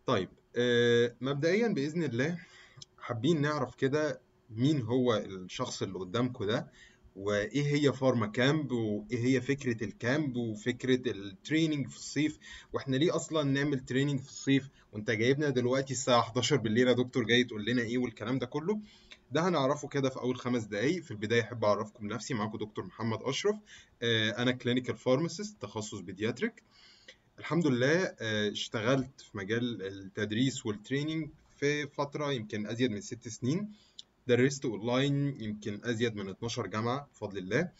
طيب آه، مبدئيا بإذن الله حابين نعرف كده مين هو الشخص اللي قدامكم ده وإيه هي فارما كامب وإيه هي فكرة الكامب وفكرة التريننج في الصيف وإحنا ليه أصلا نعمل تريننج في الصيف وأنت جايبنا دلوقتي الساعة 11 بالليل يا دكتور جاي تقول لنا إيه والكلام ده كله ده هنعرفه كده في أول خمس دقايق في البداية أحب أعرفكم نفسي معاكم دكتور محمد أشرف آه، أنا كلينيكال فارماسيست تخصص بيدياتريك الحمد لله آه، اشتغلت في مجال التدريس والتريننج في فترة يمكن أزيد من ست سنين درست أونلاين يمكن أزيد من 12 جامعة بفضل الله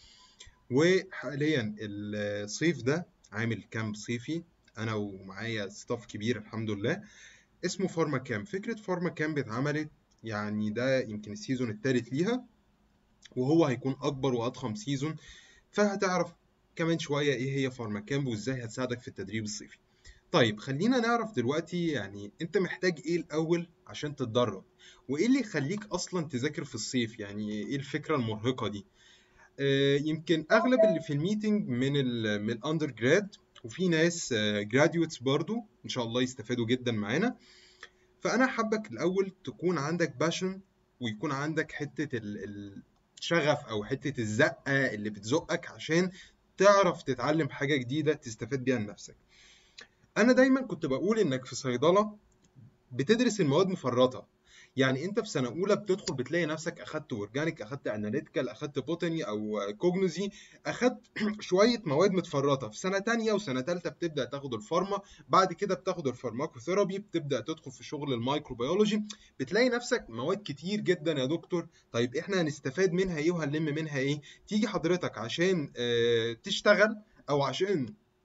وحاليا الصيف ده عامل كامب صيفي أنا ومعايا ستاف كبير الحمد لله اسمه فارما كامب فكرة فارما كامب اتعملت يعني ده يمكن السيزون الثالث ليها وهو هيكون أكبر وأضخم سيزون فهتعرف كمان شوية إيه هي فارما كامب وإزاي هتساعدك في التدريب الصيفي طيب خلينا نعرف دلوقتي يعني انت محتاج ايه الاول عشان تتدرب وايه اللي يخليك اصلا تذاكر في الصيف يعني ايه الفكره المرهقه دي آه يمكن اغلب اللي في الميتنج من ال من الاندر جراد وفي ناس جراديويتس برضو ان شاء الله يستفادوا جدا معانا فانا حابك الاول تكون عندك باشن ويكون عندك حته ال- الشغف او حته الزقه اللي بتزقك عشان تعرف تتعلم حاجه جديده تستفاد بيها لنفسك انا دايما كنت بقول انك في صيدله بتدرس المواد مفرطه يعني انت في سنه اولى بتدخل بتلاقي نفسك اخدت اورجانيك اخدت اناليتيكال اخدت بوتاني او كوجنوزي اخدت شويه مواد متفرطه في سنه تانية وسنه تالتة بتبدا تاخد الفارما بعد كده بتاخد الفارماكوثيرابي بتبدا تدخل في شغل الميكروبيولوجي بتلاقي نفسك مواد كتير جدا يا دكتور طيب احنا هنستفاد منها ايه وهنلم منها ايه تيجي حضرتك عشان اه تشتغل او عشان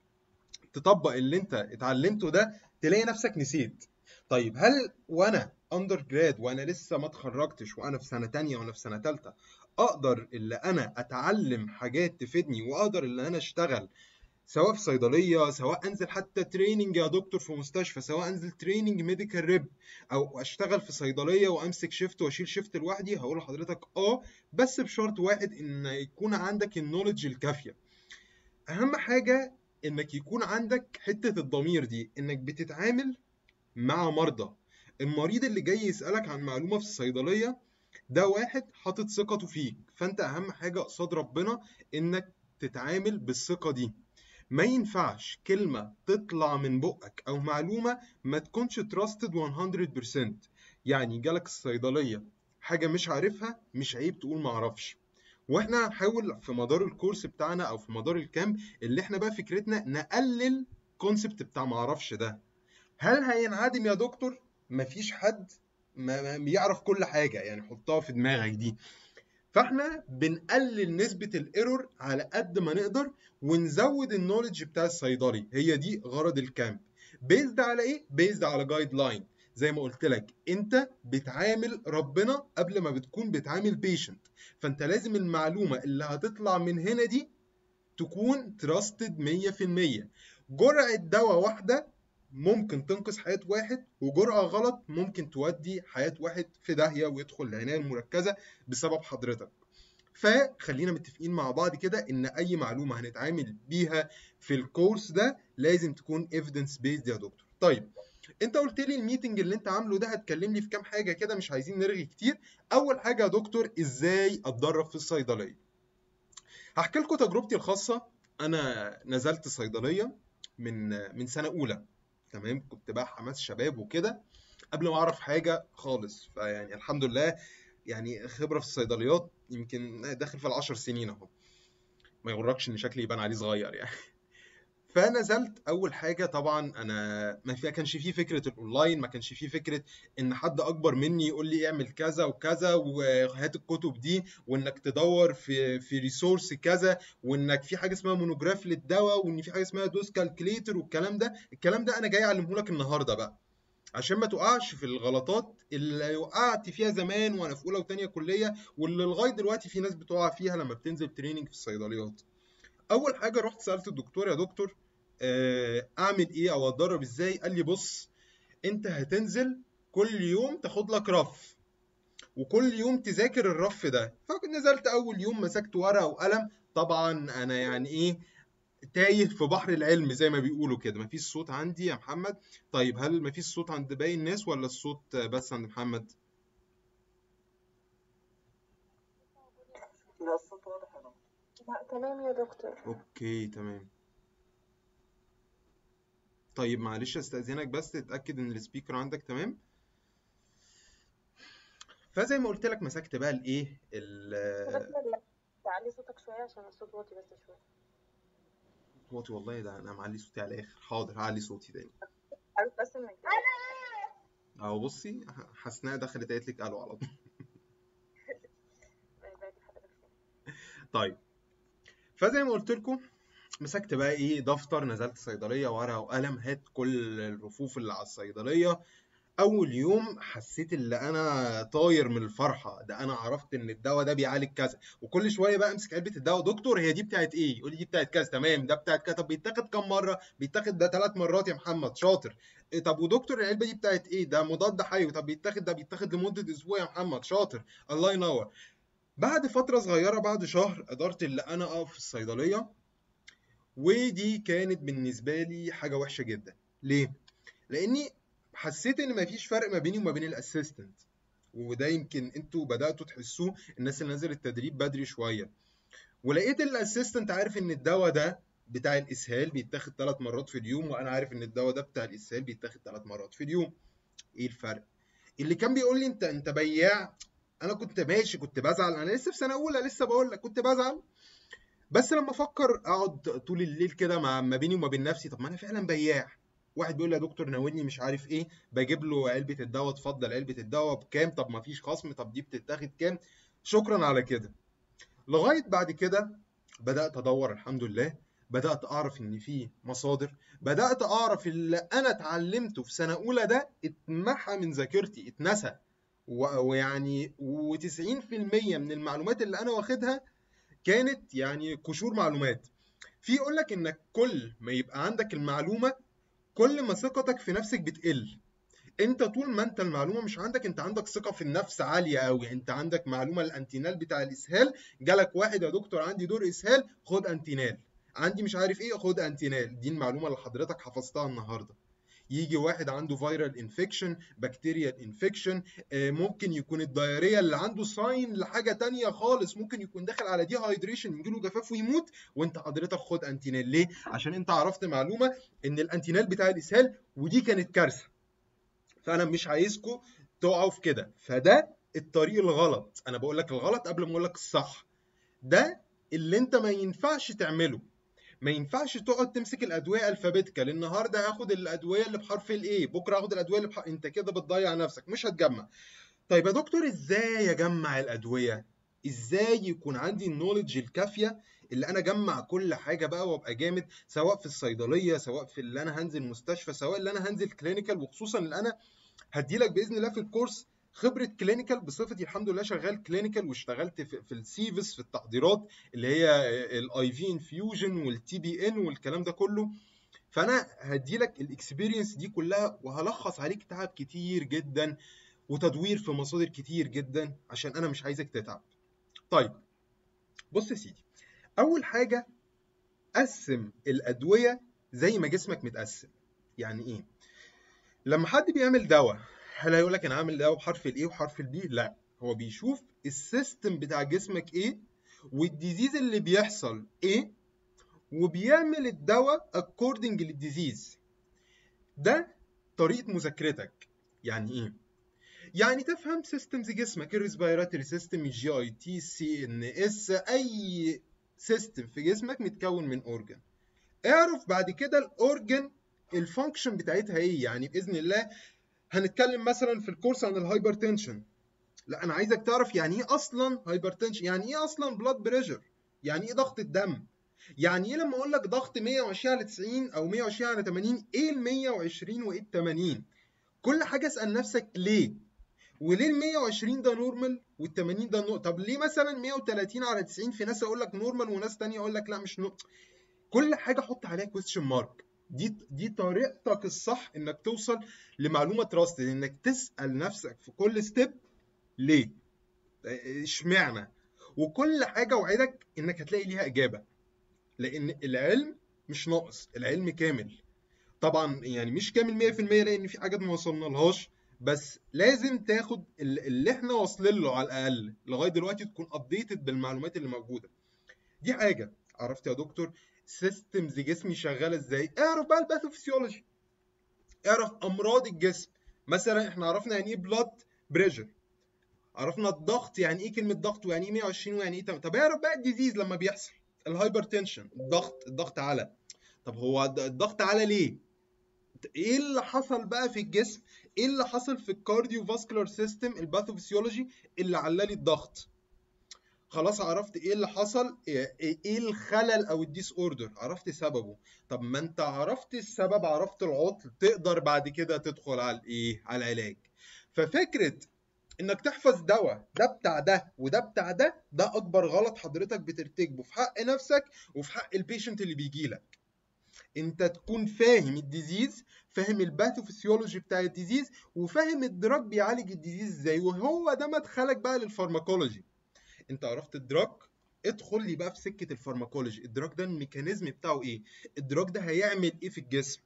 تطبق اللي انت اتعلمته ده تلاقي نفسك نسيت طيب هل وانا اندر جراد وانا لسه ما اتخرجتش وانا في سنه تانية وانا في سنه تالتة اقدر اللي انا اتعلم حاجات تفيدني واقدر اللي انا اشتغل سواء في صيدليه سواء انزل حتى تريننج يا دكتور في مستشفى سواء انزل تريننج ميديكال ريب او اشتغل في صيدليه وامسك شيفت واشيل شيفت لوحدي هقول لحضرتك اه بس بشرط واحد ان يكون عندك النولج الكافيه اهم حاجه انك يكون عندك حته الضمير دي انك بتتعامل مع مرضى المريض اللي جاي يسألك عن معلومة في الصيدلية ده واحد حاطط ثقته فيك فانت اهم حاجة قصاد ربنا انك تتعامل بالثقة دي ما ينفعش كلمة تطلع من بقك او معلومة ما تكونش تراستد 100% يعني جالك الصيدلية حاجة مش عارفها مش عيب تقول معرفش واحنا هنحاول في مدار الكورس بتاعنا او في مدار الكامب اللي احنا بقى فكرتنا نقلل كونسبت بتاع معرفش ده هل هينعدم يا دكتور؟ مفيش حد ما ما بيعرف كل حاجة يعني حطها في دماغك دي فاحنا بنقلل نسبة الايرور على قد ما نقدر ونزود النولج بتاع الصيدلي هي دي غرض الكامب بيزد على ايه؟ بيزد على جايد لاين زي ما قلت لك انت بتعامل ربنا قبل ما بتكون بتعامل بيشنت فانت لازم المعلومة اللي هتطلع من هنا دي تكون تراستد 100% جرعة دواء واحدة ممكن تنقذ حياة واحد وجرعة غلط ممكن تودي حياة واحد في داهية ويدخل العناية المركزة بسبب حضرتك فخلينا متفقين مع بعض كده ان اي معلومة هنتعامل بيها في الكورس ده لازم تكون evidence based يا دكتور طيب انت قلت لي الميتنج اللي انت عامله ده هتكلمني في كام حاجة كده مش عايزين نرغي كتير اول حاجة يا دكتور ازاي اتدرب في الصيدلية هحكي لكم تجربتي الخاصة انا نزلت صيدلية من من سنة اولى تمام كنت بقى حماس شباب وكده قبل ما اعرف حاجه خالص فيعني الحمد لله يعني خبره في الصيدليات يمكن داخل في العشر سنين اهو ما يغركش ان شكلي يبان عليه صغير يعني فنزلت اول حاجه طبعا انا ما في كانش فيه فكره الاونلاين ما كانش فيه فكره ان حد اكبر مني يقول لي اعمل كذا وكذا وهات الكتب دي وانك تدور في في ريسورس كذا وانك في حاجه اسمها مونوجراف للدواء وان في حاجه اسمها دوز كالكليتر والكلام ده الكلام ده انا جاي اعلمه لك النهارده بقى عشان ما تقعش في الغلطات اللي وقعت فيها زمان وانا في اولى وثانيه كليه واللي لغايه دلوقتي في ناس بتقع فيها لما بتنزل تريننج في الصيدليات اول حاجه رحت سالت الدكتور يا دكتور اعمل ايه او اتدرب ازاي قال لي بص انت هتنزل كل يوم تاخد لك رف وكل يوم تذاكر الرف ده فنزلت اول يوم مسكت ورقه وقلم طبعا انا يعني ايه تايه في بحر العلم زي ما بيقولوا كده مفيش صوت عندي يا محمد طيب هل مفيش صوت عند باقي الناس ولا الصوت بس عند محمد لا الصوت واضح أنا لا تمام يا دكتور اوكي تمام طيب معلش استأذنك بس تتأكد ان السبيكر عندك تمام فزي ما قلت لك مسكت بقى الايه ال- دكتور لا تعلي صوتك شوية عشان الصوت واطي بس شوية واطي والله ده انا معلي صوتي على الاخر حاضر هعلي صوتي تاني عارف بس انك اهو بصي حسناء دخلت قالت لك الو على طول باقي حضرتك فين طيب فزي ما قلت لكم مسكت بقى ايه دفتر نزلت صيدليه ورقه وقلم هات كل الرفوف اللي على الصيدليه اول يوم حسيت ان انا طاير من الفرحه ده انا عرفت ان الدواء ده بيعالج كذا وكل شويه بقى امسك علبه الدواء دكتور هي دي بتاعت ايه يقول لي دي بتاعت كذا تمام ده بتاعت كذا طب بيتاخد كام مره بيتاخد ده ثلاث مرات يا محمد شاطر إيه طب ودكتور العلبه دي بتاعت ايه ده مضاد حيوي طب بيتاخد ده بيتاخد لمده اسبوع يا محمد شاطر الله ينور بعد فتره صغيره بعد شهر قدرت اللي انا اقف في الصيدليه ودي كانت بالنسبه لي حاجه وحشه جدا ليه لاني حسيت ان مفيش فرق ما بيني وما بين الاسيستنت وده يمكن انتوا بداتوا تحسوه الناس اللي نزلت التدريب بدري شويه ولقيت الاسيستنت عارف ان الدواء ده بتاع الاسهال بيتاخد ثلاث مرات في اليوم وانا عارف ان الدواء ده بتاع الاسهال بيتاخد ثلاث مرات في اليوم ايه الفرق اللي كان بيقول لي انت انت بياع انا كنت ماشي كنت بزعل انا لسه في سنه اولى لسه بقول لك كنت بزعل بس لما افكر اقعد طول الليل كده مع ما بيني وما بين نفسي طب ما انا فعلا بياع واحد بيقول لي يا دكتور ناولني مش عارف ايه بجيب له علبه الدواء اتفضل علبه الدواء بكام طب ما فيش خصم طب دي بتتاخد كام شكرا على كده لغايه بعد كده بدات ادور الحمد لله بدات اعرف ان في مصادر بدات اعرف اللي انا اتعلمته في سنه اولى ده اتمحى من ذاكرتي اتنسى و- ويعني و90% من المعلومات اللي انا واخدها كانت يعني قشور معلومات في يقول لك انك كل ما يبقى عندك المعلومه كل ما ثقتك في نفسك بتقل انت طول ما انت المعلومه مش عندك انت عندك ثقه في النفس عاليه قوي انت عندك معلومه الانتينال بتاع الاسهال جالك واحد يا دكتور عندي دور اسهال خد انتينال عندي مش عارف ايه خد انتينال دي المعلومه اللي حضرتك حفظتها النهارده يجي واحد عنده فيرال انفكشن بكتيريال انفكشن ممكن يكون الدايريه اللي عنده ساين لحاجه تانية خالص ممكن يكون داخل على دي هايدريشن يجيله جفاف ويموت وانت حضرتك خد انتينال ليه عشان انت عرفت معلومه ان الانتينال بتاع الاسهال ودي كانت كارثه فانا مش عايزكم تقعوا في كده فده الطريق الغلط انا بقول لك الغلط قبل ما اقول لك الصح ده اللي انت ما ينفعش تعمله ما ينفعش تقعد تمسك الادويه الفابيتيكال النهارده هاخد الادويه اللي بحرف الاي بكره هاخد الادويه اللي بحرف انت كده بتضيع نفسك مش هتجمع طيب يا دكتور ازاي اجمع الادويه ازاي يكون عندي النولج الكافيه اللي انا اجمع كل حاجه بقى وابقى جامد سواء في الصيدليه سواء في اللي انا هنزل مستشفى سواء اللي انا هنزل كلينيكال وخصوصا اللي انا هديلك باذن الله في الكورس خبره كلينيكال بصفتي الحمد لله شغال كلينيكال واشتغلت في, في السيفس في التحضيرات اللي هي الاي في انفيوجن والتي بي ان والكلام ده كله فانا هديلك الاكسبيرينس دي كلها وهلخص عليك تعب كتير جدا وتدوير في مصادر كتير جدا عشان انا مش عايزك تتعب طيب بص يا سيدي اول حاجه قسم الادويه زي ما جسمك متقسم يعني ايه لما حد بيعمل دواء هل هيقول لك انا عامل دواء بحرف الايه وحرف البي لا هو بيشوف السيستم بتاع جسمك ايه والديزيز اللي بيحصل ايه وبيعمل الدواء according للديزيز ده طريقه مذاكرتك يعني ايه يعني تفهم سيستمز جسمك الريسبيراتوري سيستم الجي اي تي سي ان اس اي سيستم في جسمك متكون من اورجن اعرف بعد كده الاورجن الفانكشن بتاعتها ايه يعني باذن الله هنتكلم مثلا في الكورس عن الهايبرتنشن لا انا عايزك تعرف يعني ايه اصلا هايبرتنشن يعني ايه اصلا بلاد بريشر يعني ايه ضغط الدم يعني ايه لما اقول لك ضغط 120 على 90 او 120 على 80 ايه ال 120 وايه ال 80 كل حاجه اسال نفسك ليه وليه ال 120 ده نورمال وال 80 ده نو... طب ليه مثلا 130 على 90 في ناس اقول لك نورمال وناس تانية اقول لك لا مش نو... كل حاجه حط عليها كويستشن مارك دي دي طريقتك الصح انك توصل لمعلومه تراستد انك تسال نفسك في كل ستيب ليه اشمعنى وكل حاجه اوعدك انك هتلاقي ليها اجابه لان العلم مش ناقص العلم كامل طبعا يعني مش كامل 100% لان في حاجات ما وصلنا لهاش بس لازم تاخد ال- اللي احنا واصلين له على الاقل لغايه دلوقتي تكون ابديتد بالمعلومات اللي موجوده دي حاجه عرفت يا دكتور سيستمز جسمي شغاله ازاي اعرف بقى الباثوفيسيولوجي اعرف امراض الجسم مثلا احنا عرفنا يعني ايه بلاد بريشر عرفنا الضغط يعني ايه كلمه ضغط ويعني ايه 120 ويعني ايه تم- طب اعرف بقى الديزيز لما بيحصل الهايبرتنشن الضغط الضغط على طب هو الض- الضغط على ليه ايه اللي حصل بقى في الجسم ايه اللي حصل في الكارديو فاسكولار سيستم الباثوفيسيولوجي اللي علالي الضغط خلاص عرفت ايه اللي حصل ايه إيه الخلل او الديس اوردر عرفت سببه طب ما انت عرفت السبب عرفت العطل تقدر بعد كده تدخل على الايه على العلاج ففكره انك تحفظ دواء ده بتاع ده وده بتاع ده ده اكبر غلط حضرتك بترتكبه في حق نفسك وفي حق البيشنت اللي بيجي لك انت تكون فاهم الديزيز فاهم الباثوفيسيولوجي بتاع الديزيز وفاهم الدراج بيعالج الديزيز ازاي وهو ده مدخلك بقى للفارماكولوجي انت عرفت الدراج ادخل لي بقى في سكه الفارماكولوجي الدراج ده الميكانيزم بتاعه ايه الدراج ده هيعمل ايه في الجسم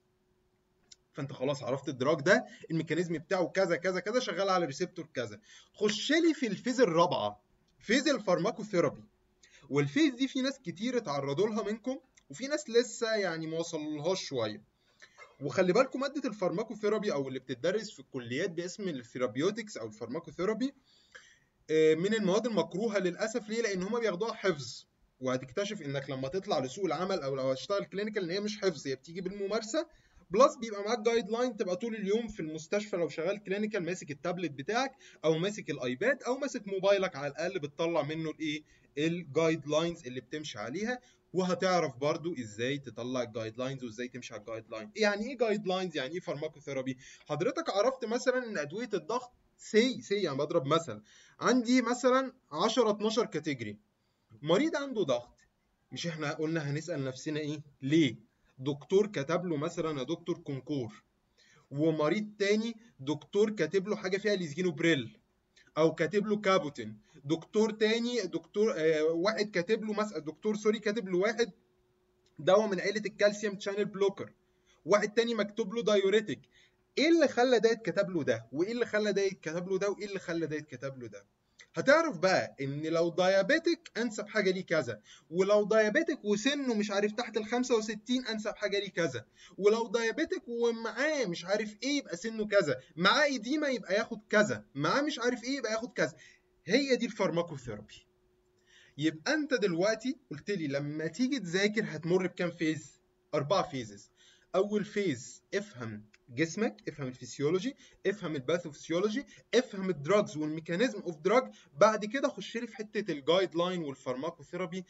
فانت خلاص عرفت الدراج ده الميكانيزم بتاعه كذا كذا كذا شغال على ريسبتور كذا خش لي في الفيز الرابعه فيز الفارماكوثيرابي والفيز دي في ناس كتير اتعرضوا لها منكم وفي ناس لسه يعني ما وصلولهاش شويه وخلي بالكم ماده الفارماكوثيرابي او اللي بتدرس في الكليات باسم الثيرابيوتكس او الفارماكوثيرابي آه، من المواد المكروهه للاسف ليه لان هما بياخدوها حفظ وهتكتشف انك لما تطلع لسوق العمل او لو هتشتغل كلينيكال ان هي مش حفظ هي بتيجي بالممارسه بلس بيبقى معاك جايد لاين تبقى طول اليوم في المستشفى لو شغال كلينيكال ماسك التابلت بتاعك او ماسك الايباد او ماسك موبايلك على الاقل بتطلع منه الايه الجايد لاينز اللي بتمشي عليها وهتعرف برضو ازاي تطلع الجايد لاينز وازاي تمشي على الجايد لاين يعني ايه جايد لاينز يعني ايه فارماكوثيرابي حضرتك عرفت مثلا ان ادويه الضغط سي سي يعني بضرب مثل عندي مثلا 10 12 كاتيجوري مريض عنده ضغط مش احنا قلنا هنسأل نفسنا ايه ليه دكتور كتب له مثلا يا دكتور كونكور ومريض تاني دكتور كاتب له حاجه فيها ليزجينوبريل او كاتب له كابوتين دكتور تاني دكتور آه واحد كاتب له مثلا دكتور سوري كاتب له واحد دواء من عيله الكالسيوم شانل بلوكر واحد تاني مكتوب له دايوريتك ايه اللي خلى ده يتكتب له ده وايه اللي خلى ده يتكتب له ده وايه اللي خلى ده يتكتب له ده هتعرف بقى ان لو دايابيتك انسب حاجه ليه كذا ولو دايابيتك وسنه مش عارف تحت ال 65 انسب حاجه ليه كذا ولو دايابيتك ومعاه مش عارف ايه يبقى سنه كذا معاه ايديما يبقى ياخد كذا معاه مش عارف ايه يبقى ياخد كذا هي دي الفارماكوثيرابي يبقى انت دلوقتي قلت لي لما تيجي تذاكر هتمر بكام فيز اربع فيزز اول فيز افهم جسمك افهم الفسيولوجي افهم الباثوفسيولوجي افهم الدراجز والميكانيزم اوف دراج بعد كده خش لي في حته الجايد لاين والفارماكوثيرابي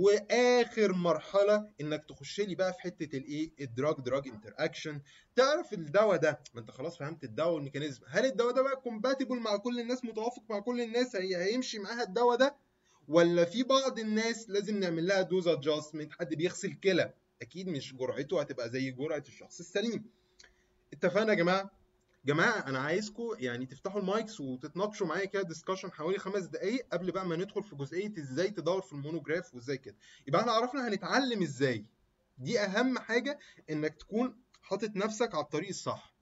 واخر مرحله انك تخش لي بقى في حته الايه الدراج دراج انتر اكشن تعرف الدواء ده ما انت خلاص فهمت الدواء والميكانيزم هل الدواء ده بقى كومباتبل مع كل الناس متوافق مع كل الناس هي هيمشي معاها الدواء ده ولا في بعض الناس لازم نعمل لها دوز ادجستمنت حد بيغسل كلى اكيد مش جرعته هتبقى زي جرعه الشخص السليم اتفقنا يا جماعه جماعه انا عايزكم يعني تفتحوا المايكس وتتناقشوا معايا كده ديسكشن حوالي خمس دقائق قبل بقى ما ندخل في جزئيه ازاي تدور في المونوجراف وازاي كده يبقى احنا عرفنا هنتعلم ازاي دي اهم حاجه انك تكون حاطط نفسك على الطريق الصح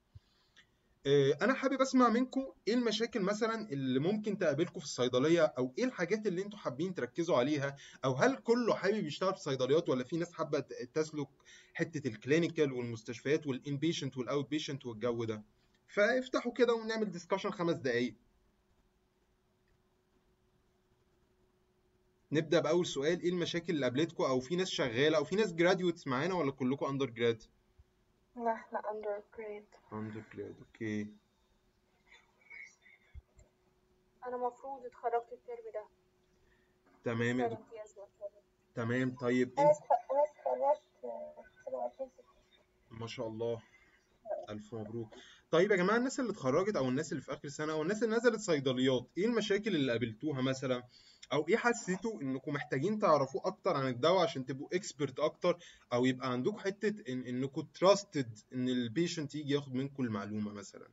انا حابب اسمع منكم ايه المشاكل مثلا اللي ممكن تقابلكم في الصيدليه او ايه الحاجات اللي انتوا حابين تركزوا عليها او هل كله حابب يشتغل في صيدليات ولا في ناس حابه تسلك حته الكلينيكال والمستشفيات والان بيشنت والاوت بيشنت والجو ده فافتحوا كده ونعمل ديسكشن خمس دقايق نبدا باول سؤال ايه المشاكل اللي قابلتكم او في ناس شغاله او في ناس جراديويتس معانا ولا كلكم اندر جراد لا احنا اندر جريد اندر جراد اوكي انا المفروض اتخرجت الترم ده تمام يا سنة دكتور امتياز مثلا تمام طيب انا انت اتخ- انا اتخرجت 27 ستة ما شاء الله الف مبروك طيب يا جماعه الناس اللي اتخرجت او الناس اللي في اخر سنه او الناس اللي نزلت صيدليات ايه المشاكل اللي قابلتوها مثلا او ايه حسيتوا انكم محتاجين تعرفوه اكتر عن الدواء عشان تبقوا اكسبرت اكتر او يبقى عندكم حته إن انكم تراستد ان البيشنت يجي ياخد منكم المعلومه مثلا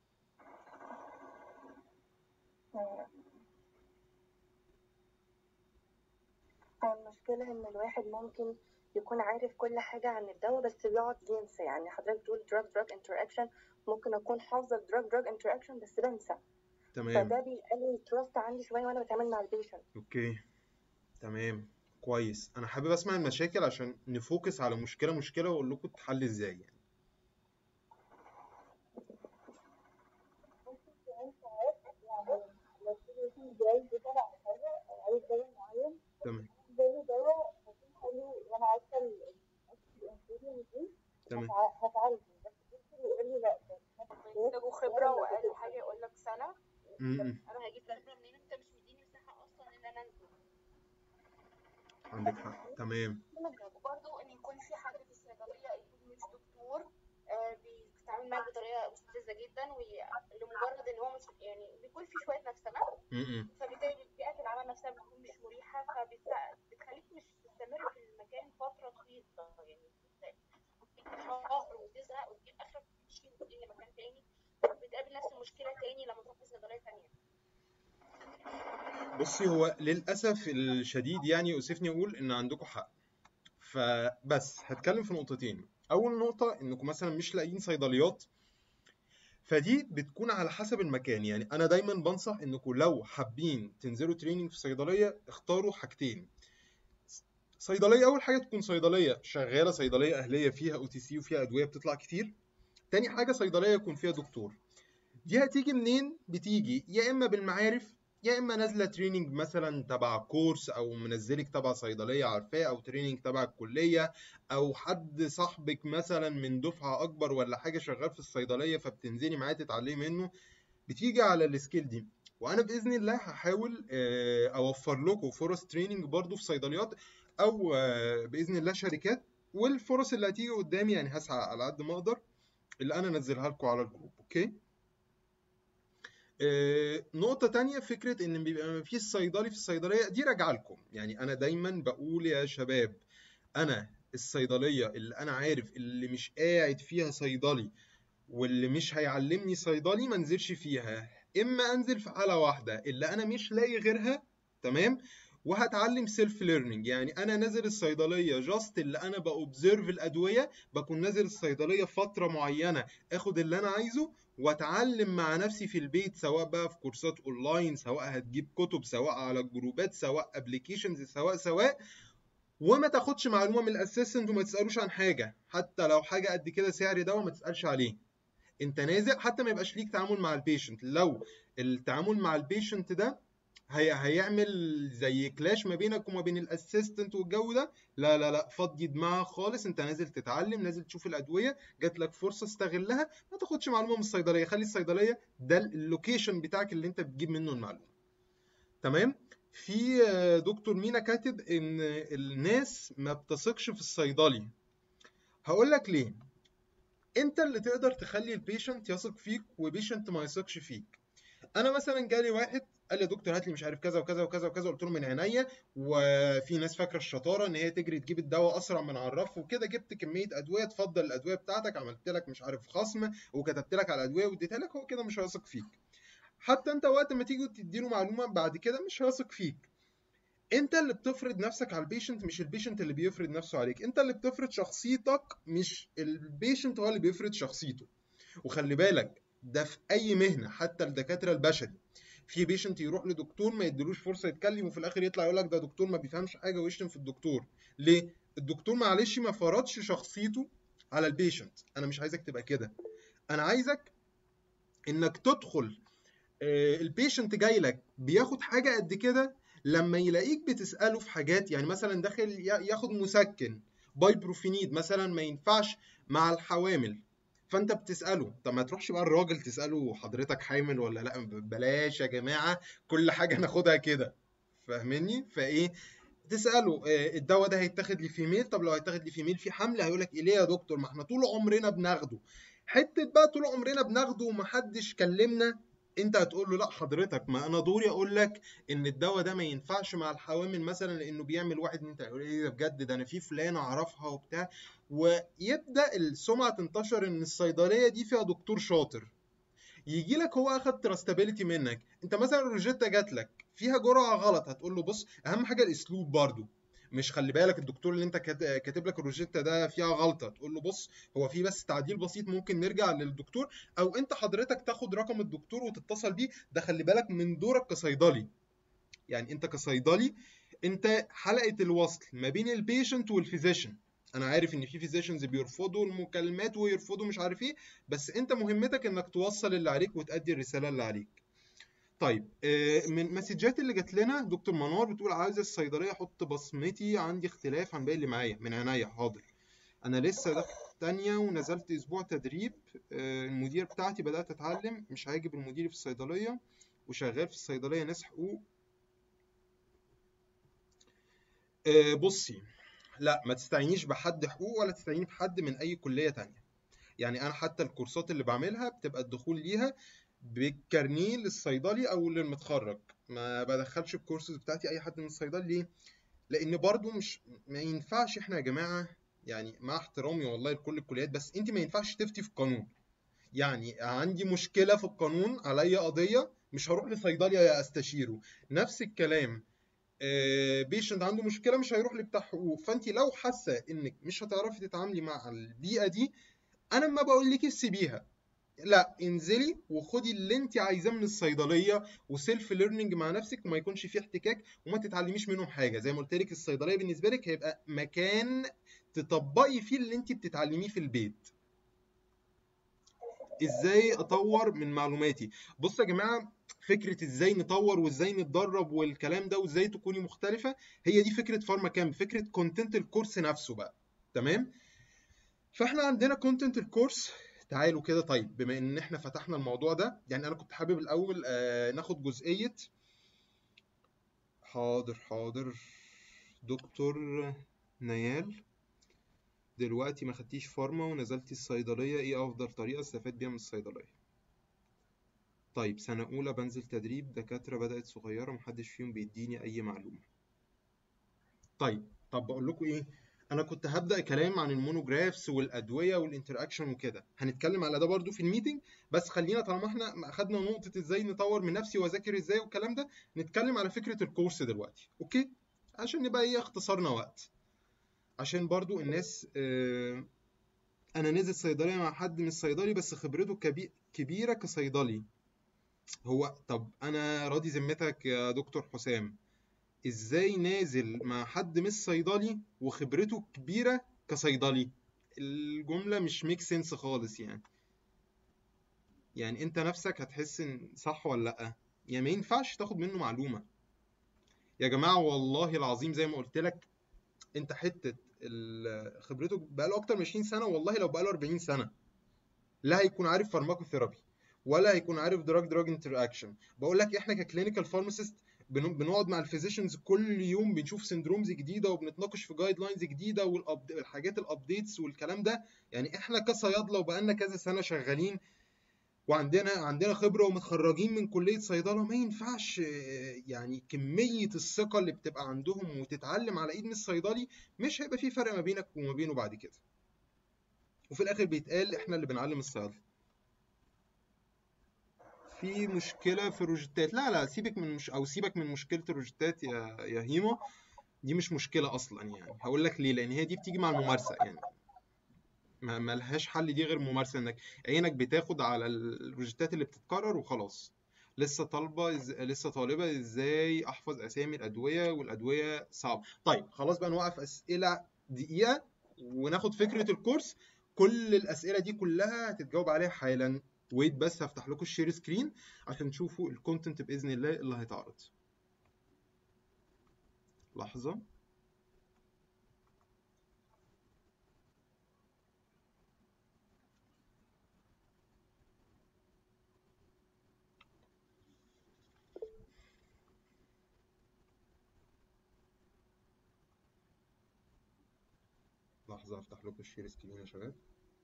مم. المشكلة ان الواحد ممكن يكون عارف كل حاجة عن الدواء بس بيقعد ينسى يعني حضرتك تقول drug drug interaction ممكن أكون حافظة drug drug interaction بس بنسى تمام فده بيقلل التراست عندي شوية وأنا بتعامل مع البيشنت اوكي تمام كويس انا حابب اسمع المشاكل عشان نفوكس على مشكله مشكله واقول لكم تتحل ازاي يعني ممكن كمان ساعات يعني لو في مثلا جاي بيسأل على حاجة أو عايز دواء معين تمام بالي دواء هيكون حلو وأنا عارفة ال- الانسولين دي تمام هتع- هتعالجه بس الدكتور يقول لي لا ده محتاجوا خبرة وأقل حاجة يقول لك سنة م-م. أنا هجيب خبرة منين أنت مش مديني مساحة أصلا إن أنا أنزل عندك حق تمام وبرضه ان يكون في حد في الصيدليه يكون مش دكتور آه، بيتعامل معاك بطريقه مستفزه جدا ولمجرد ان هو مش يعني بيكون في شويه نفسنه م-م. فبالتالي بيئه العمل نفسها بتكون مش مريحه فبتخليك مش تستمر في المكان فتره طويله يعني ممكن شهر وتزهق وتجيب اخرك تمشي وتنقل لمكان تاني بتقابل نفس المشكله تاني لما تروح في صيدليه تانيه بصي هو للاسف الشديد يعني يؤسفني اقول ان عندكم حق فبس هتكلم في نقطتين اول نقطه انكم مثلا مش لاقيين صيدليات فدي بتكون على حسب المكان يعني انا دايما بنصح انكم لو حابين تنزلوا تريننج في صيدليه اختاروا حاجتين صيدليه اول حاجه تكون صيدليه شغاله صيدليه اهليه فيها او تي سي وفيها ادويه بتطلع كتير تاني حاجه صيدليه يكون فيها دكتور دي هتيجي منين بتيجي يا اما بالمعارف يا اما نازله تريننج مثلا تبع كورس او منزلك تبع صيدليه عارفاه او تريننج تبع الكليه او حد صاحبك مثلا من دفعه اكبر ولا حاجه شغال في الصيدليه فبتنزلي معاه تتعلمي منه بتيجي على السكيل دي وانا باذن الله هحاول آه، اوفر لكم فرص تريننج برضو في صيدليات او آه، باذن الله شركات والفرص اللي هتيجي قدامي يعني هسعى على قد ما اقدر اللي انا انزلها لكم على الجروب اوكي آه، نقطة تانية فكرة إن بيبقى مفيش صيدلي في الصيدلية دي راجعة لكم، يعني أنا دايما بقول يا شباب أنا الصيدلية اللي أنا عارف اللي مش قاعد فيها صيدلي واللي مش هيعلمني صيدلي ما انزلش فيها، إما أنزل في حالة واحدة اللي أنا مش لاقي غيرها تمام؟ وهتعلم سيلف ليرنينج يعني انا نازل الصيدليه جاست اللي انا باوبزرف الادويه بكون نازل الصيدليه فتره معينه اخد اللي انا عايزه واتعلم مع نفسي في البيت سواء بقى في كورسات اونلاين سواء هتجيب كتب سواء على الجروبات سواء ابلكيشنز سواء سواء وما تاخدش معلومه من الاسيستنت وما تسالوش عن حاجه حتى لو حاجه قد كده سعر دواء ما تسالش عليه انت نازل حتى ما يبقاش ليك تعامل مع البيشنت لو التعامل مع البيشنت ده هي هيعمل زي كلاش ما بينك وما بين الاسيستنت والجو ده لا لا لا فضي دماغك خالص انت نازل تتعلم نازل تشوف الادويه جات لك فرصه استغلها ما تاخدش معلومه من الصيدليه خلي الصيدليه ده اللوكيشن بتاعك اللي انت بتجيب منه المعلومه تمام في آه، دكتور مينا كاتب ان الناس ما بتثقش في الصيدلي هقول لك ليه انت اللي تقدر تخلي البيشنت يثق فيك وبيشنت ما يثقش فيك انا مثلا جالي واحد قال لي يا دكتور هات لي مش عارف كذا وكذا وكذا وكذا قلت له من عينيا وفي ناس فاكره الشطاره ان هي تجري تجيب الدواء اسرع من على الرف وكده جبت كميه ادويه تفضل الادويه بتاعتك عملت لك مش عارف خصم وكتبت لك على الادويه واديتها لك هو كده مش هيثق فيك حتى انت وقت ما تيجي تديله معلومه بعد كده مش هيثق فيك انت اللي بتفرض نفسك على البيشنت مش البيشنت اللي بيفرض نفسه عليك انت اللي بتفرض شخصيتك مش البيشنت هو اللي بيفرض شخصيته وخلي بالك ده في اي مهنه حتى الدكاتره البشري في بيشنت يروح لدكتور ما يديلوش فرصه يتكلم وفي الاخر يطلع يقول لك ده دكتور ما بيفهمش حاجه ويشتم في الدكتور ليه الدكتور معلش ما فرضش شخصيته على البيشنت انا مش عايزك تبقى كده انا عايزك انك تدخل آه، البيشنت جاي لك بياخد حاجه قد كده لما يلاقيك بتساله في حاجات يعني مثلا داخل ي- ياخد مسكن بايبروفينيد مثلا ما ينفعش مع الحوامل فانت بتساله طب ما تروحش بقى الراجل تساله حضرتك حامل ولا لا بلاش يا جماعه كل حاجه ناخدها كده فاهمني فايه تساله آه، الدواء ده هيتاخد لفيميل طب لو هيتاخد لفيميل في حمل هيقول لك ايه ليه يا دكتور ما احنا طول عمرنا بناخده حته بقى طول عمرنا بناخده ومحدش كلمنا انت هتقول له لا حضرتك ما انا دوري اقول لك ان الدواء ده ما ينفعش مع الحوامل مثلا لانه بيعمل واحد انت يقول ايه ده بجد ده انا في فلانه اعرفها وبتاع ويبدا السمعه تنتشر ان الصيدليه دي فيها دكتور شاطر يجي لك هو اخد تراستابيليتي منك انت مثلا الروجيتا جات لك فيها جرعه غلط هتقول له بص اهم حاجه الاسلوب برضو مش خلي بالك الدكتور اللي انت كات- كاتب لك الروجيتا ده فيها غلطه تقول له بص هو في بس تعديل بسيط ممكن نرجع للدكتور او انت حضرتك تاخد رقم الدكتور وتتصل بيه ده خلي بالك من دورك كصيدلي يعني انت كصيدلي انت حلقه الوصل ما بين البيشنت والفيزيشن انا عارف ان في فيزيشنز بيرفضوا المكالمات ويرفضوا مش عارف ايه بس انت مهمتك انك توصل اللي عليك وتأدي الرساله اللي عليك طيب آه، من المسجات اللي جات لنا دكتور منار بتقول عايز الصيدليه احط بصمتي عندي اختلاف عن باقي اللي معايا من عينيا حاضر انا لسه داخل تانية ونزلت اسبوع تدريب آه، المدير بتاعتي بدأت اتعلم مش عاجب المدير في الصيدليه وشغال في الصيدليه ناس حقوق آه، بصي لا ما تستعينيش بحد حقوق ولا تستعيني بحد من اي كليه تانية يعني انا حتى الكورسات اللي بعملها بتبقى الدخول ليها بالكارنيه للصيدلي او للمتخرج ما بدخلش الكورسز بتاعتي اي حد من الصيدلي ليه لان برضو مش ما ينفعش احنا يا جماعه يعني مع احترامي والله لكل الكليات بس انت ما ينفعش تفتي في القانون يعني عندي مشكله في القانون عليا قضيه مش هروح لصيدلي استشيره نفس الكلام بيشنت عنده مشكله مش هيروح لبتاع حقوق فانت لو حاسه انك مش هتعرفي تتعاملي مع البيئه دي انا ما بقول لك سيبيها لا انزلي وخدي اللي انت عايزاه من الصيدليه وسيلف ليرنينج مع نفسك وما يكونش فيه احتكاك وما تتعلميش منهم حاجه زي ما قلت لك الصيدليه بالنسبه لك هيبقى مكان تطبقي فيه اللي انت بتتعلميه في البيت ازاي اطور من معلوماتي بصوا يا جماعه فكره ازاي نطور وازاي نتدرب والكلام ده وازاي تكوني مختلفه هي دي فكره فارما كامب فكره كونتنت الكورس نفسه بقى تمام فاحنا عندنا كونتنت الكورس تعالوا كده طيب بما ان احنا فتحنا الموضوع ده يعني انا كنت حابب الاول آه ناخد جزئيه حاضر حاضر دكتور نيال دلوقتي ما خدتيش فارما ونزلتي الصيدليه ايه افضل طريقه استفاد بيها من الصيدليه طيب سنه اولى بنزل تدريب دكاتره بدات صغيره محدش فيهم بيديني اي معلومه طيب طب بقول لكم ايه انا كنت هبدا كلام عن المونوجرافس والادويه والانتراكشن وكده هنتكلم على ده برضو في الميتنج بس خلينا طالما احنا اخدنا نقطه ازاي نطور من نفسي واذاكر ازاي والكلام ده نتكلم على فكره الكورس دلوقتي اوكي عشان نبقى ايه اختصرنا وقت عشان برضو الناس اه انا نزل صيدليه مع حد من الصيدلي بس خبرته كبي... كبيره كصيدلي هو طب انا راضي ذمتك يا دكتور حسام ازاي نازل مع حد مش صيدلي وخبرته كبيره كصيدلي الجمله مش ميك سنس خالص يعني يعني انت نفسك هتحس ان صح ولا لا يعني ما ينفعش تاخد منه معلومه يا جماعه والله العظيم زي ما قلت لك انت حته خبرته بقاله اكتر من 20 سنه والله لو بقاله 40 سنه لا هيكون عارف فارماكوثيرابي ولا هيكون عارف دراج دراج انتر اكشن بقول لك احنا ككلينيكال فارماسيست بنقعد مع الفيزيشنز كل يوم بنشوف سندرومز جديده وبنتناقش في جايد لاينز جديده والحاجات الابديتس والكلام ده يعني احنا كصيادله وبقالنا كذا سنه شغالين وعندنا عندنا خبره ومتخرجين من كليه صيدله ما ينفعش يعني كميه الثقه اللي بتبقى عندهم وتتعلم على ايد من الصيدلي مش هيبقى في فرق ما بينك وما بينه بعد كده وفي الاخر بيتقال احنا اللي بنعلم الصيادله في مشكله في الروجيتات لا لا سيبك من مش او سيبك من مشكله الروجيتات يا يا هيما دي مش مشكله اصلا يعني هقول لك ليه لان هي دي بتيجي مع الممارسه يعني ما ملهاش حل دي غير ممارسه انك عينك بتاخد على الروجيتات اللي بتتكرر وخلاص لسه طالبه إز... لسه طالبه ازاي احفظ اسامي الادويه والادويه صعب طيب خلاص بقى نوقف اسئله دقيقه وناخد فكره الكورس كل الاسئله دي كلها هتتجاوب عليها حالا ويت بس هفتح لكم الشير سكرين عشان تشوفوا الكونتنت باذن الله اللي هيتعرض لحظه لحظه افتح لكم الشير سكرين يا شباب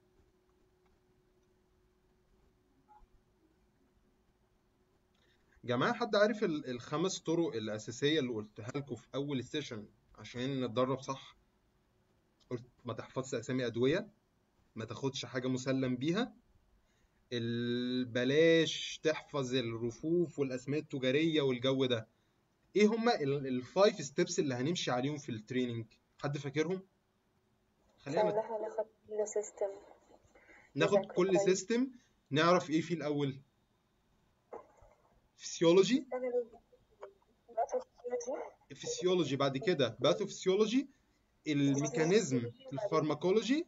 جماعة حد عارف الخمس طرق الأساسية اللي قلتها لكم في أول السيشن عشان نتدرب صح؟ قلت ما تحفظش أسامي أدوية ما تاخدش حاجة مسلم بيها بلاش تحفظ الرفوف والأسماء التجارية والجو ده ايه هما الفايف ستيبس اللي هنمشي عليهم في التريننج حد فاكرهم خلينا إن نت- احنا ناخد كل سيستم ناخد نذاكره كل كويس سيستم نعرف ايه فيه الاول فسيولوجي فسيولوجي بعد كده باثوفسيولوجي الميكانيزم الفارماكولوجي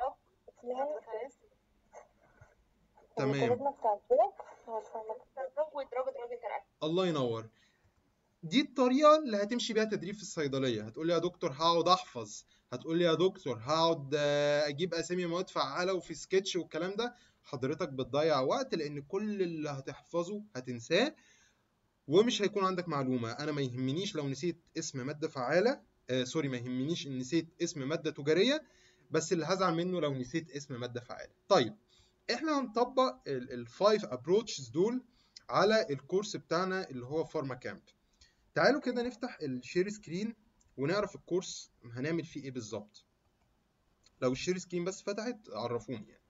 تمام الميكانيزم بتاع الدرج هو الفارماكولوجي الدراج والدراج دراج انتراكشن الله ينور دي الطريقة اللي هتمشي بيها تدريب في الصيدلية هتقول لي يا دكتور هقعد احفظ هتقول لي يا دكتور هقعد آه، اجيب اسامي مواد فعالة وفي سكتش والكلام ده حضرتك بتضيع وقت لان كل اللي هتحفظه هتنساه ومش هيكون عندك معلومة انا ما يهمنيش لو نسيت اسم مادة فعالة آه سوري ما يهمنيش ان نسيت اسم مادة تجارية بس اللي هزعل منه لو نسيت اسم مادة فعالة طيب احنا هنطبق الفايف ابروتشز دول على الكورس بتاعنا اللي هو فارما كامب تعالوا كده نفتح الشير سكرين ونعرف الكورس هنعمل فيه ايه بالظبط لو الشير سكرين بس فتحت عرفوني يعني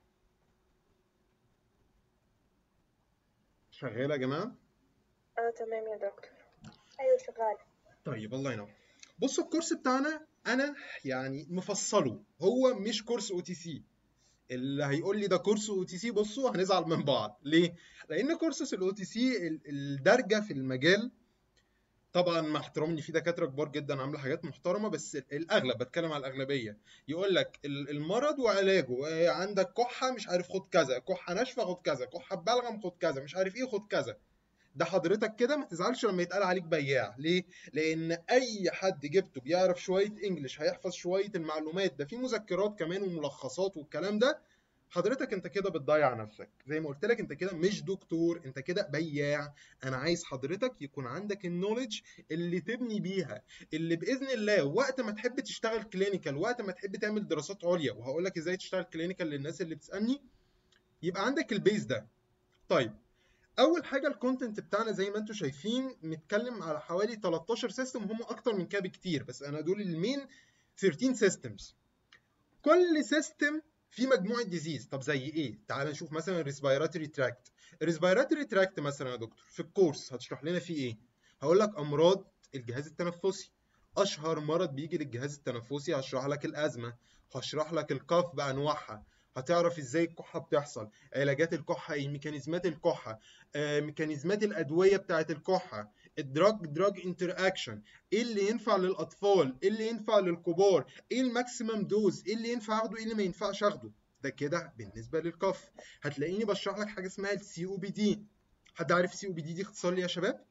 شغالة يا جماعة اه تمام يا دكتور ايوه شغال طيب الله ينور بصوا الكورس بتاعنا انا يعني مفصله هو مش كورس او تي سي اللي هيقول لي ده كورس او تي سي بصوا هنزعل من بعض ليه لان كورسس الاو تي سي الدرجه في المجال طبعا مع احترامي ان في دكاتره كبار جدا عامله حاجات محترمه بس الاغلب بتكلم على الاغلبيه يقول لك ال- المرض وعلاجه آه، عندك كحه مش عارف خد كذا كحه ناشفه خد كذا كحه ببلغم خد كذا مش عارف ايه خد كذا ده حضرتك كده ما تزعلش لما يتقال عليك بياع ليه لان اي حد جبته بيعرف شويه انجليش هيحفظ شويه المعلومات ده في مذكرات كمان وملخصات والكلام ده حضرتك انت كده بتضيع نفسك زي ما قلت لك انت كده مش دكتور انت كده بياع انا عايز حضرتك يكون عندك النوليدج اللي تبني بيها اللي باذن الله وقت ما تحب تشتغل كلينيكال وقت ما تحب تعمل دراسات عليا وهقول لك ازاي تشتغل كلينيكال للناس اللي بتسالني يبقى عندك البيز ده طيب اول حاجه الكونتنت بتاعنا زي ما انتم شايفين متكلم على حوالي 13 سيستم هم اكتر من كده بكتير بس انا دول المين 13 سيستمز كل سيستم فيه مجموعه ديزيز طب زي ايه تعال نشوف مثلا الريسبيراتوري تراكت الريسبيراتوري تراكت مثلا يا دكتور في الكورس هتشرح لنا فيه ايه هقول لك امراض الجهاز التنفسي اشهر مرض بيجي للجهاز التنفسي هشرح لك الازمه هشرح لك الكاف بانواعها هتعرف ازاي الكحه بتحصل علاجات الكحه ايه ميكانيزمات الكحه آه، ميكانيزمات الادويه بتاعه الكحه الدراج دراج انتر اكشن ايه اللي ينفع للاطفال ايه اللي ينفع للكبار ايه الماكسيمم دوز ايه اللي ينفع اخده ايه اللي ما ينفعش اخده ده كده بالنسبه للكف هتلاقيني بشرح لك حاجه اسمها السي او بي دي حد عارف سي او بي دي دي اختصار ليه يا شباب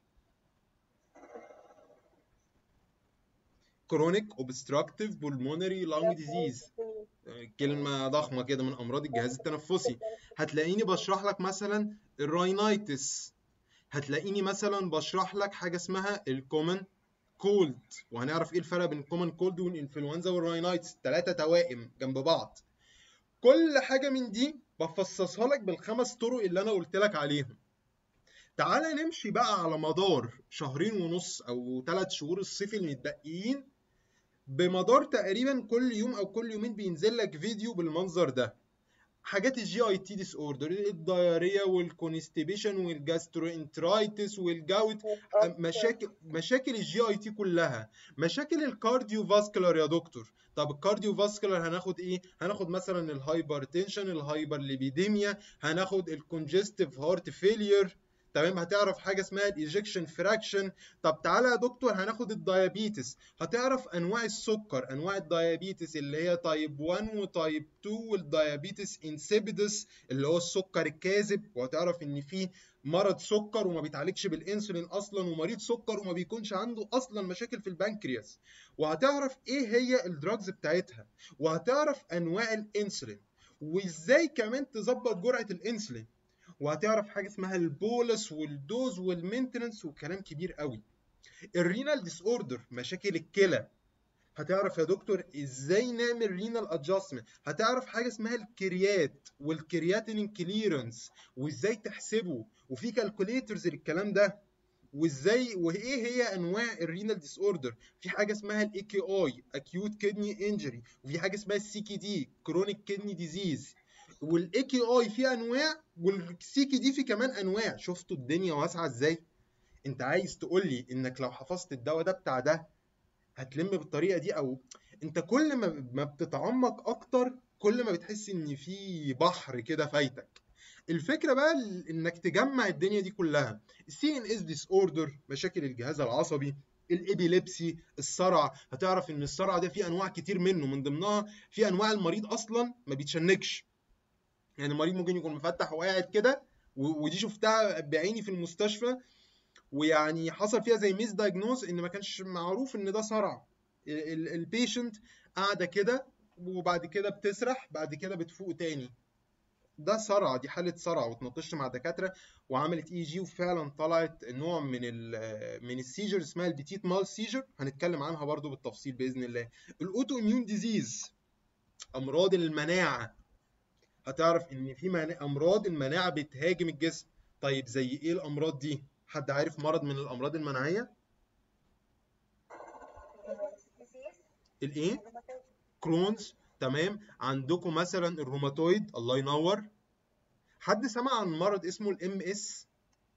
كرونيك اوبستراكتيف بولمونري لانج ديزيز كلمة ضخمة كده من أمراض الجهاز التنفسي هتلاقيني بشرح لك مثلا الراينايتس هتلاقيني مثلا بشرح لك حاجة اسمها الكومن كولد وهنعرف ايه الفرق بين الكومن كولد والانفلونزا والراينايتس ثلاثة توائم جنب بعض كل حاجة من دي بفصصها لك بالخمس طرق اللي أنا قلت لك عليهم تعالى نمشي بقى على مدار شهرين ونص أو ثلاث شهور الصيف المتبقيين بمدار تقريبا كل يوم او كل يومين بينزل لك فيديو بالمنظر ده حاجات الجي اي تي ديس اوردر الدايريا والكونستيبيشن والجاسترو انترايتس والجاوت مشاكل مشاكل الجي اي تي كلها مشاكل الكارديو فاسكولار يا دكتور طب الكارديو فاسكولار هناخد ايه هناخد مثلا الهايبرتنشن الهايبر ليبيديميا هناخد الكونجستيف هارت فيلير تمام هتعرف حاجه اسمها الايجكشن فراكشن طب تعالى يا دكتور هناخد الدايابيتس هتعرف انواع السكر انواع الدايابيتس اللي هي تايب 1 وتايب 2 والدايابيتس انسيبيدس اللي هو السكر الكاذب وهتعرف ان في مرض سكر وما بيتعالجش بالانسولين اصلا ومريض سكر وما بيكونش عنده اصلا مشاكل في البنكرياس وهتعرف ايه هي الدراجز بتاعتها وهتعرف انواع الانسولين وازاي كمان تظبط جرعه الانسولين وهتعرف حاجه اسمها البولس والدوز والمينتننس وكلام كبير قوي الرينال ديس اوردر مشاكل الكلى هتعرف يا دكتور ازاي نعمل رينال ادجستمنت هتعرف حاجه اسمها الكريات والكرياتين كليرنس وازاي تحسبه وفي كالكوليترز للكلام ده وازاي وايه هي انواع الرينال ديس اوردر في حاجه اسمها الاي كي اي اكيوت كدني انجري وفي حاجه اسمها السي كي دي كرونيك كدني ديزيز والاي كي اي فيه انواع والسي كي دي فيه كمان انواع شفتوا الدنيا واسعه ازاي انت عايز تقول لي انك لو حفظت الدواء ده بتاع ده هتلم بالطريقه دي او انت كل ما ما بتتعمق اكتر كل ما بتحس ان في بحر كده فايتك الفكره بقى ال- انك تجمع الدنيا دي كلها السي ان اس ديس اوردر مشاكل الجهاز العصبي الابيليبسي الصرع هتعرف ان الصرع ده فيه انواع كتير منه من ضمنها في انواع المريض اصلا ما بيتشنكش يعني المريض ممكن يكون مفتح وقاعد كده و- ودي شفتها بعيني في المستشفى ويعني حصل فيها زي ميس دايجنوز ان ما كانش معروف ان ده صرع البيشنت قاعده كده وبعد كده بتسرح بعد كده بتفوق تاني ده صرع دي حاله صرع واتناقشت مع دكاتره وعملت اي جي وفعلا طلعت نوع من ال من السيجر اسمها البتيت مال سيجر هنتكلم عنها برضو بالتفصيل باذن الله الاوتو اميون ديزيز امراض المناعه هتعرف ان في مناعة امراض المناعه بتهاجم الجسم طيب زي ايه الامراض دي حد عارف مرض من الامراض المناعيه الايه كرونز تمام عندكم مثلا الروماتويد الله ينور حد سمع عن مرض اسمه الام اس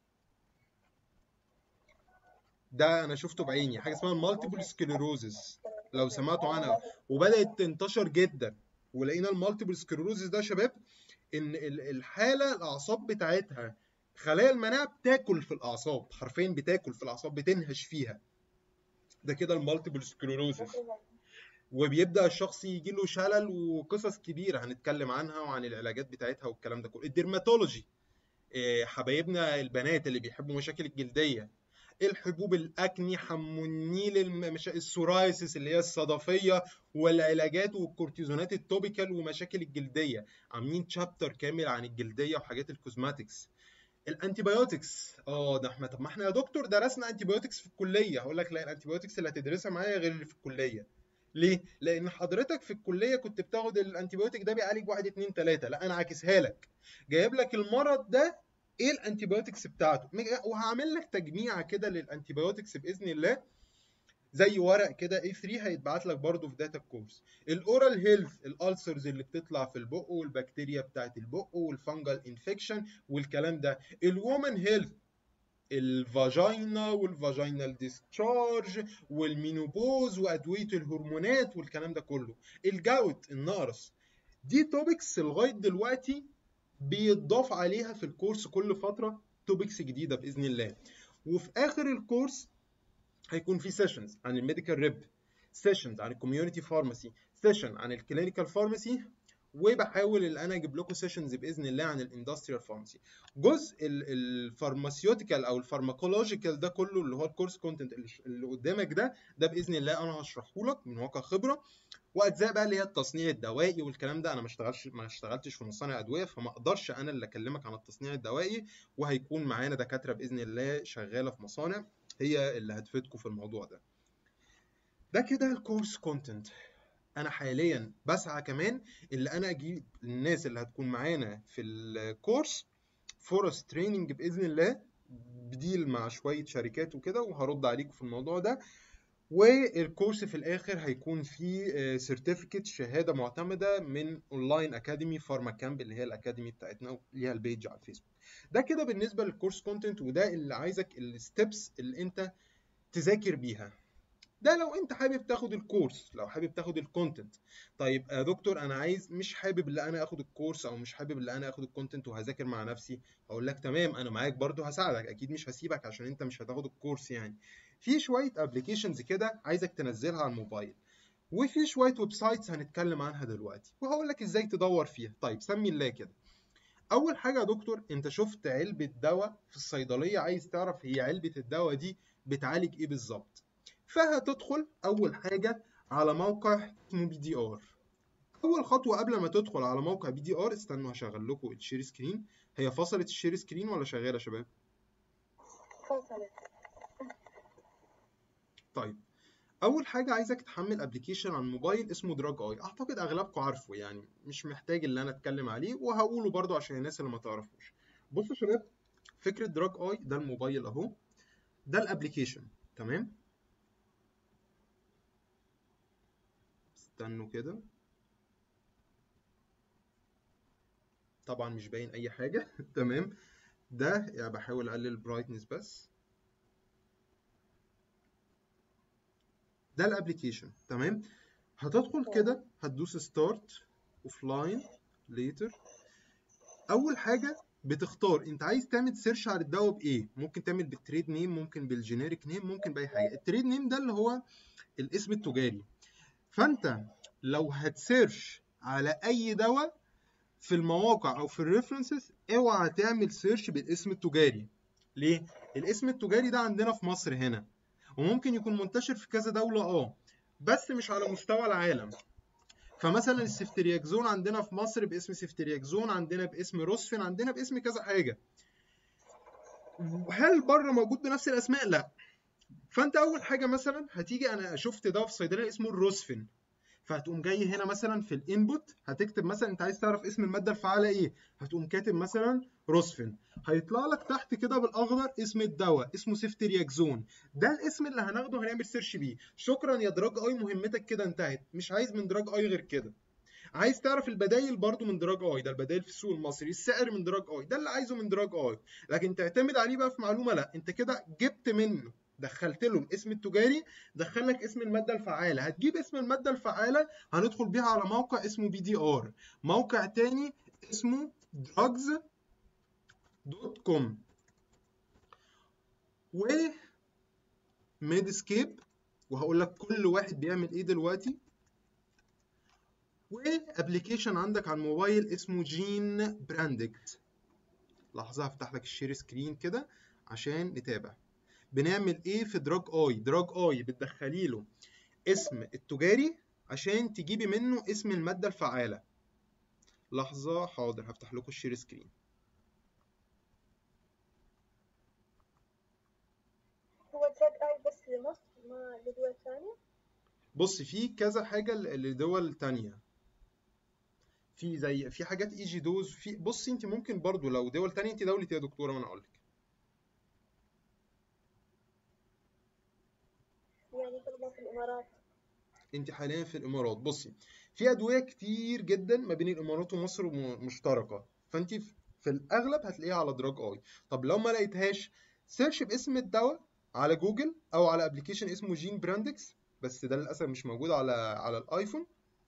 ده انا شفته بعيني حاجه اسمها المالتيبل سكليروزز لو سمعتوا عنها وبدات تنتشر جدا ولقينا المالتيبل سكليروزز ده يا شباب ان ال- الحاله الاعصاب بتاعتها خلايا المناعه بتاكل في الاعصاب حرفيا بتاكل في الاعصاب بتنهش فيها ده كده المالتيبل سكليروزز وبيبدا الشخص يجي له شلل وقصص كبيره هنتكلم عنها وعن العلاجات بتاعتها والكلام ده كله الديرماتولوجي إيه، حبايبنا البنات اللي بيحبوا مشاكل الجلديه الحبوب الاكني حمو النيل الم- مشا- السورايسيس اللي هي الصدفيه والعلاجات والكورتيزونات التوبيكال ومشاكل الجلديه عاملين تشابتر كامل عن الجلديه وحاجات الكوزماتكس الانتيبيوتكس اه ده احنا طب ما احنا يا دكتور درسنا انتيبيوتكس في الكليه هقول لك لا الانتيبيوتكس اللي هتدرسها معايا غير اللي في الكليه ليه؟ لأن حضرتك في الكلية كنت بتاخد الأنتيبيوتيك ده بيعالج واحد اتنين تلاتة، لا أنا عاكسها لك. جايب لك المرض ده إيه الأنتيبيوتكس بتاعته؟ مج- وهعمل لك تجميعة كده للأنتيبيوتكس بإذن الله زي ورق كده A3 هيتبعت لك برضه في داتا كورس. الأورال هيلث الألسرز اللي بتطلع في البق والبكتيريا بتاعت البق والفنجل انفكشن والكلام ده. الوومن هيلث الفاجينا والفاجينال ديسشارج والمينوبوز وادويه الهرمونات والكلام ده كله الجوت النقرس دي توبكس لغايه دلوقتي بيتضاف عليها في الكورس كل فتره توبكس جديده باذن الله وفي اخر الكورس هيكون في سيشنز عن الميديكال ريب سيشنز عن الكوميونتي فارماسي سيشن عن الكلينيكال فارماسي وبحاول ان انا اجيب لكم سيشنز باذن الله عن الاندستريال فارماسي جزء الفارماسيوتيكال او الفارماكولوجيكال ده كله اللي هو الكورس كونتنت اللي قدامك ده ده باذن الله انا هشرحه لك من واقع خبره واجزاء بقى اللي هي التصنيع الدوائي والكلام ده انا ما اشتغلش ما اشتغلتش في مصانع ادويه فما اقدرش انا اللي اكلمك عن التصنيع الدوائي وهيكون معانا دكاتره باذن الله شغاله في مصانع هي اللي هتفيدكم في الموضوع ده ده كده الكورس كونتنت انا حاليا بسعى كمان اللي انا اجيب الناس اللي هتكون معانا في الكورس فرص تريننج باذن الله بديل مع شويه شركات وكده وهرد عليكم في الموضوع ده والكورس في الاخر هيكون فيه سيرتيفيكت شهاده معتمده من اونلاين اكاديمي فارما كامب اللي هي الاكاديمي بتاعتنا ليها البيج على الفيسبوك ده كده بالنسبه للكورس كونتنت وده اللي عايزك الستبس اللي انت تذاكر بيها ده لو انت حابب تاخد الكورس لو حابب تاخد الكونتنت طيب يا دكتور انا عايز مش حابب اللي انا اخد الكورس او مش حابب اللي انا اخد الكونتنت وهذاكر مع نفسي هقول لك تمام انا معاك برضو هساعدك اكيد مش هسيبك عشان انت مش هتاخد الكورس يعني في شويه ابلكيشنز كده عايزك تنزلها على الموبايل وفي شويه ويب سايتس هنتكلم عنها دلوقتي وهقول لك ازاي تدور فيها طيب سمي الله كده اول حاجه يا دكتور انت شفت علبه دواء في الصيدليه عايز تعرف هي علبه الدواء دي بتعالج ايه بالظبط فهتدخل اول حاجه على موقع اسمه بي دي ار اول خطوه قبل ما تدخل على موقع بي دي ار استنوا هشغل لكم الشير سكرين هي فصلت الشير سكرين ولا شغاله يا شباب فصلت طيب اول حاجه عايزك تحمل ابلكيشن على الموبايل اسمه دراج اي اعتقد اغلبكم عارفه يعني مش محتاج ان انا اتكلم عليه وهقوله برضو عشان الناس اللي ما تعرفوش بصوا يا شباب فكره دراج اي ده الموبايل اهو ده الابلكيشن تمام استنوا كده طبعا مش باين اي حاجه تمام ده يعني بحاول اقلل البرايتنس بس ده الابلكيشن تمام هتدخل كده هتدوس ستارت اوف لاين ليتر اول حاجه بتختار انت عايز تعمل سيرش على الدواء بايه ممكن تعمل بالتريد نيم ممكن بالجينيريك نيم ممكن باي حاجه التريد نيم ده اللي هو الاسم التجاري فانت لو هتسيرش على اي دواء في المواقع او في الريفرنسز اوعى تعمل سيرش بالاسم التجاري ليه الاسم التجاري ده عندنا في مصر هنا وممكن يكون منتشر في كذا دوله اه بس مش على مستوى العالم فمثلا السفترياكزون عندنا في مصر باسم سفترياكزون عندنا باسم روسفين عندنا باسم كذا حاجه هل بره موجود بنفس الاسماء لا فانت اول حاجه مثلا هتيجي انا شفت دواء في صيدليه اسمه الروسفين فهتقوم جاي هنا مثلا في الانبوت هتكتب مثلا انت عايز تعرف اسم الماده الفعاله ايه هتقوم كاتب مثلا روسفين هيطلع لك تحت كده بالاخضر اسم الدواء اسمه سيفترياكزون ده الاسم اللي هناخده هنعمل سيرش بيه شكرا يا دراج اي مهمتك كده انتهت مش عايز من دراج اي غير كده عايز تعرف البدايل برضو من دراج اي ده البدايل في السوق المصري السعر من دراج اي ده اللي عايزه من دراج اي لكن تعتمد عليه بقى في معلومه لا انت كده جبت منه دخلت له الاسم التجاري دخل لك اسم الماده الفعاله هتجيب اسم الماده الفعاله هندخل بيها على موقع اسمه بي دي ار موقع تاني اسمه drugs دوت كوم و ميدسكيب وهقول لك كل واحد بيعمل ايه دلوقتي وابلكيشن عندك على الموبايل اسمه جين براندكت لحظه هفتح لك الشير سكرين كده عشان نتابع بنعمل ايه في دراج اي دراج اي بتدخلي له اسم التجاري عشان تجيبي منه اسم الماده الفعاله لحظه حاضر هفتح لكم الشير سكرين هو تراك اي بس لمصر ما لدول ثانية بص في كذا حاجه ل- لدول تانية في زي في حاجات ايجي دوز في بصي انت ممكن برضو لو دول تانية انت دولة إيه يا دكتوره وانا اقول لك يعني طلبة في الامارات انت حاليا في الامارات بصي في ادويه كتير جدا ما بين الامارات ومصر م- مشتركه فانت في في الاغلب هتلاقيها على دراج اي طب لو ما لقيتهاش سيرش باسم الدواء على جوجل او على ابلكيشن اسمه جين براندكس بس ده للاسف مش موجود على على الايفون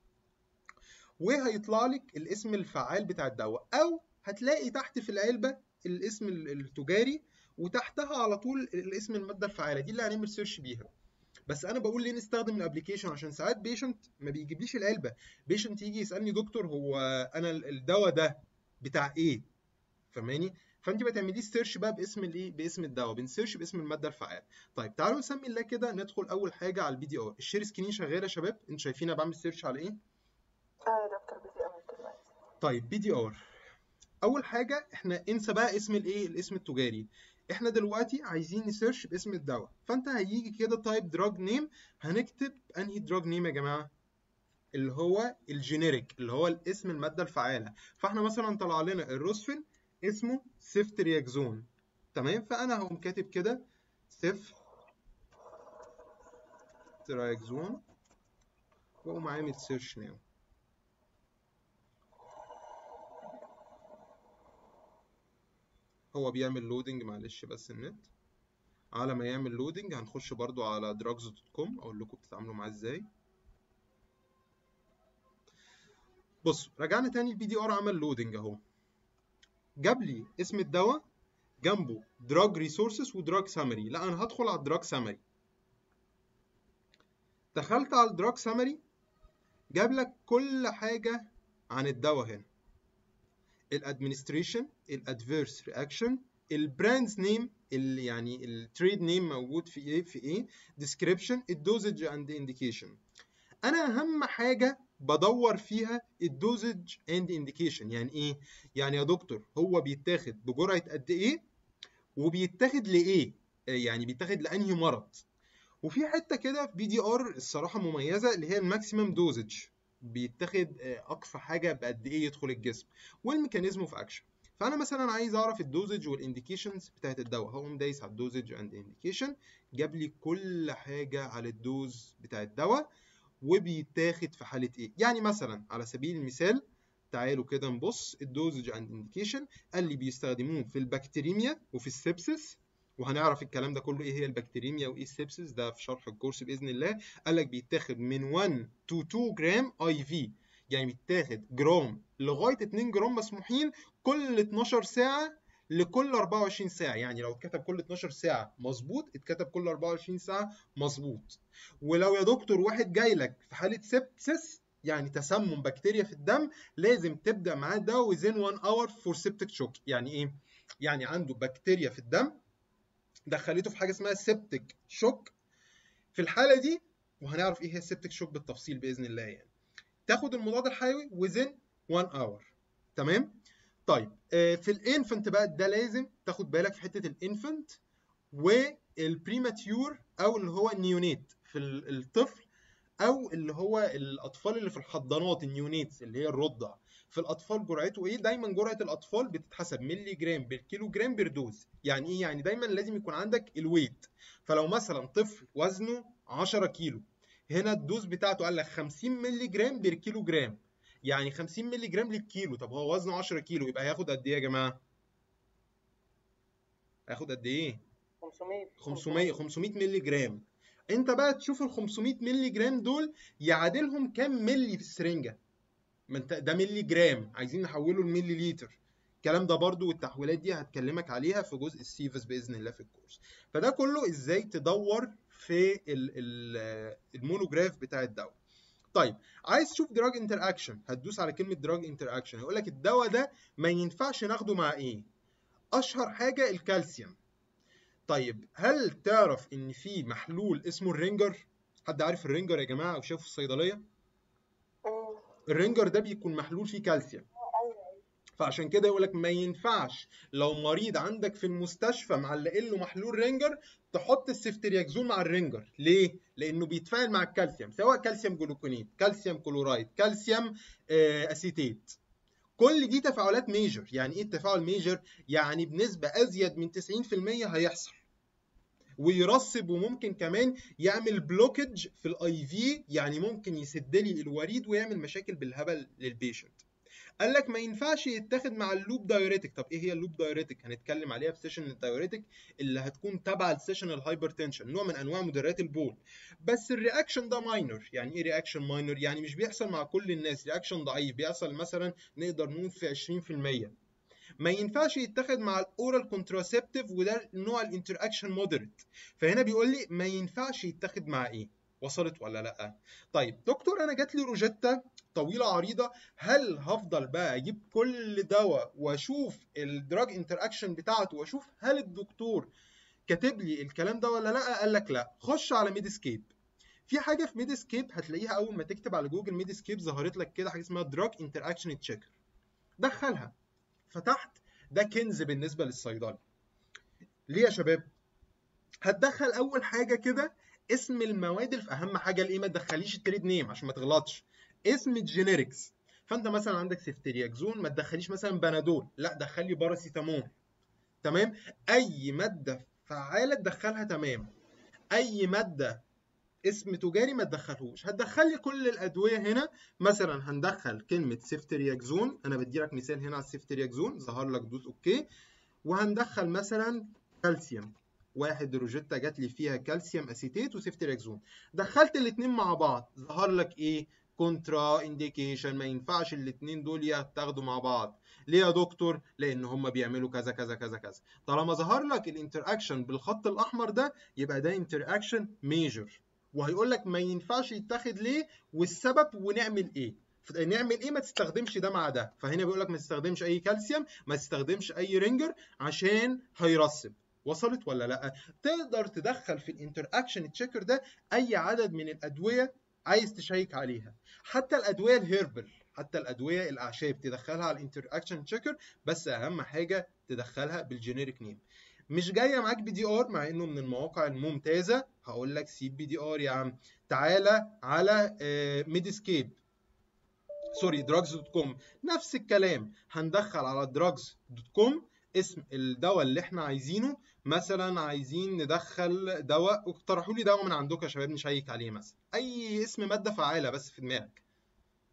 وهيطلع لك الاسم الفعال بتاع الدواء او هتلاقي تحت في العلبه الاسم ال- التجاري وتحتها على طول الاسم الماده الفعاله دي اللي هنعمل سيرش بيها بس انا بقول ليه نستخدم الابلكيشن عشان ساعات بيشنت ما بيجيبليش العلبه بيشنت يجي يسالني دكتور هو انا ال- الدواء ده بتاع ايه فاهماني فانت بتعمليه سيرش بقى باسم الايه باسم الدواء بنسيرش باسم الماده الفعاله طيب تعالوا نسمي الله كده ندخل اول حاجه على البي دي ار الشير سكرين شغاله يا شباب انتوا شايفين انا بعمل سيرش على ايه اه يا دكتور بدي اعمل دلوقتي طيب بي دي ار اول حاجه احنا انسى بقى اسم الايه الاسم التجاري احنا دلوقتي عايزين نسيرش باسم الدواء فانت هيجي كده تايب دراج نيم هنكتب انهي دراج نيم يا جماعه اللي هو الجينيريك اللي هو الاسم الماده الفعاله فاحنا مثلا طلع لنا الروسفين اسمه سيفترياكزون تمام فانا هقوم كاتب كده سيفترياكزون واقوم عامل سيرش ناو هو بيعمل لودنج معلش بس النت على ما يعمل لودنج هنخش برضو على drugs.com اقول لكم بتتعاملوا معاه ازاي بص رجعنا تاني البي دي ار عمل لودنج اهو جاب لي اسم الدواء جنبه دراج ريسورسز ودراج سامري لا انا هدخل على الدراج سامري دخلت على الدراج سامري جاب لك كل حاجه عن الدواء هنا الادمنستريشن الادفيرس رياكشن البراندز نيم اللي يعني التريد نيم موجود في ايه في ايه ديسكريبشن الدوزج اند انديكيشن انا اهم حاجه بدور فيها الدوزج اند انديكيشن يعني ايه يعني يا دكتور هو بيتاخد بجرعه قد ايه وبيتاخد لايه آه، يعني بيتاخد لانهي مرض وفي حته كده في بي دي ار الصراحه مميزه اللي هي الماكسيمم دوزج بيتاخد آه، اقصى حاجه بقد ايه يدخل الجسم والميكانيزم اوف اكشن فانا مثلا عايز اعرف الدوزج والانديكيشنز بتاعت الدواء هقوم دايس على الدوزج اند انديكيشن جاب لي كل حاجه على الدوز بتاع الدواء وبيتاخد في حاله ايه يعني مثلا على سبيل المثال تعالوا كده نبص الدوزج اند انديكيشن قال لي بيستخدموه في البكتيريميا وفي السبسس وهنعرف الكلام ده كله ايه هي البكتيريميا وايه السبسس ده في شرح الكورس باذن الله قال لك بيتاخد من 1 تو 2 جرام اي في يعني بيتاخد جرام لغايه 2 جرام مسموحين كل 12 ساعه لكل 24 ساعه يعني لو اتكتب كل 12 ساعه مظبوط اتكتب كل 24 ساعه مظبوط ولو يا دكتور واحد جاي لك في حاله سبسس يعني تسمم بكتيريا في الدم لازم تبدا معاه ده within 1 hour for septic shock يعني ايه يعني عنده بكتيريا في الدم دخلته في حاجه اسمها سيبتك شوك في الحاله دي وهنعرف ايه هي السيبتك شوك بالتفصيل باذن الله يعني تاخد المضاد الحيوي within 1 hour تمام طيب آه، في الانفنت بقى ده لازم تاخد بالك في حته الانفنت والبريماتيور او اللي هو النيونيت في ال- الطفل او اللي هو الاطفال اللي في الحضانات النيونيتس اللي هي الرضع في الاطفال جرعته ايه دايما جرعه الاطفال بتتحسب ملي جرام بالكيلو جرام بيردوز يعني ايه يعني دايما لازم يكون عندك الويت فلو مثلا طفل وزنه 10 كيلو هنا الدوز بتاعته قال لك 50 ملي جرام بير كيلو جرام يعني 50 ملي جرام للكيلو طب هو وزنه 10 كيلو يبقى هياخد قد ايه يا جماعه هياخد قد ايه 500 500 500 ملي جرام انت بقى تشوف ال 500 ملي جرام دول يعادلهم كام ملي في السرنجه ما انت ده ملي جرام عايزين نحوله لملي لتر الكلام ده برضو والتحويلات دي هتكلمك عليها في جزء السيفس باذن الله في الكورس فده كله ازاي تدور في ال ال المونوجراف بتاع الدواء طيب عايز تشوف دراج انتر اكشن هتدوس على كلمه دراج انتر اكشن هيقول لك الدواء ده ما ينفعش ناخده مع ايه اشهر حاجه الكالسيوم طيب هل تعرف ان في محلول اسمه الرينجر حد عارف الرينجر يا جماعه او شافه في الصيدليه أمم. الرينجر ده بيكون محلول فيه كالسيوم فعشان كده يقول لك ما ينفعش لو مريض عندك في المستشفى معلقين له محلول رينجر تحط السفترياكزون مع الرينجر ليه لانه بيتفاعل مع الكالسيوم سواء كالسيوم جلوكونيت كالسيوم كلورايد كالسيوم آه، اسيتيت كل دي تفاعلات ميجر يعني ايه التفاعل ميجر يعني بنسبه ازيد من 90% هيحصل ويرسب وممكن كمان يعمل بلوكج في الاي في يعني ممكن يسد لي الوريد ويعمل مشاكل بالهبل للبيشنت قال لك ما ينفعش يتاخد مع اللوب دايوريتك طب ايه هي اللوب دايوريتك هنتكلم عليها في سيشن الدايوريتك اللي هتكون تبع السيشن الهايبرتنشن نوع من انواع مدرات البول بس الرياكشن ده ماينور يعني ايه رياكشن ماينور يعني مش بيحصل مع كل الناس رياكشن ضعيف بيحصل مثلا نقدر نقول في 20% ما ينفعش يتاخد مع الاورال كونتراسبتيف وده نوع الانتر اكشن مودريت فهنا بيقول لي ما ينفعش يتاخد مع ايه وصلت ولا لا طيب دكتور انا جات لي روجيتا طويله عريضه هل هفضل بقى اجيب كل دواء واشوف الدراج انتر اكشن بتاعته واشوف هل الدكتور كاتب لي الكلام ده ولا لا قال لك لا خش على ميديسكيب في حاجه في ميديسكيب هتلاقيها اول ما تكتب على جوجل ميديسكيب ظهرت لك كده حاجه اسمها دراج انتر اكشن تشيكر دخلها فتحت ده كنز بالنسبه للصيدلي ليه يا شباب هتدخل اول حاجه كده اسم المواد الف... اهم حاجه الايه ما تدخليش التريد نيم عشان ما تغلطش اسم الجينيركس فانت مثلا عندك سيفترياكزون ما تدخليش مثلا بنادول لا دخلي باراسيتامول تمام اي ماده فعاله تدخلها تمام اي ماده اسم تجاري ما تدخلهوش هتدخل لي كل الادويه هنا مثلا هندخل كلمه سيفترياكزون انا بدي لك مثال هنا على السيفترياكزون ظهر لك دوس اوكي وهندخل مثلا كالسيوم واحد روجيتا جات لي فيها كالسيوم اسيتيت وسيفترياكزون دخلت الاثنين مع بعض ظهر لك ايه كونترا انديكيشن ما ينفعش الاثنين دول يتاخدوا مع بعض ليه يا دكتور لان هم بيعملوا كذا كذا كذا كذا طالما ظهر لك الانتر اكشن بالخط الاحمر ده يبقى ده انتر اكشن ميجر وهيقول لك ما ينفعش يتاخد ليه والسبب ونعمل ايه نعمل ايه ما تستخدمش ده مع ده فهنا بيقول لك ما تستخدمش اي كالسيوم ما تستخدمش اي رينجر عشان هيرسب وصلت ولا لا تقدر تدخل في الانتر اكشن تشيكر ده اي عدد من الادويه عايز تشيك عليها حتى الادويه الهيربل حتى الادويه الاعشاب تدخلها على الانتر اكشن تشيكر بس اهم حاجه تدخلها بالجينيريك نيم مش جايه معاك بي دي ار مع انه من المواقع الممتازه هقول لك سيب بي دي ار يا عم تعالى على ميديسكيب سوري دراجز دوت كوم نفس الكلام هندخل على دراجز دوت كوم اسم الدواء اللي احنا عايزينه مثلا عايزين ندخل دواء اقترحوا لي دواء من عندكم يا شباب نشيك عليه مثلا اي اسم ماده فعاله بس في دماغك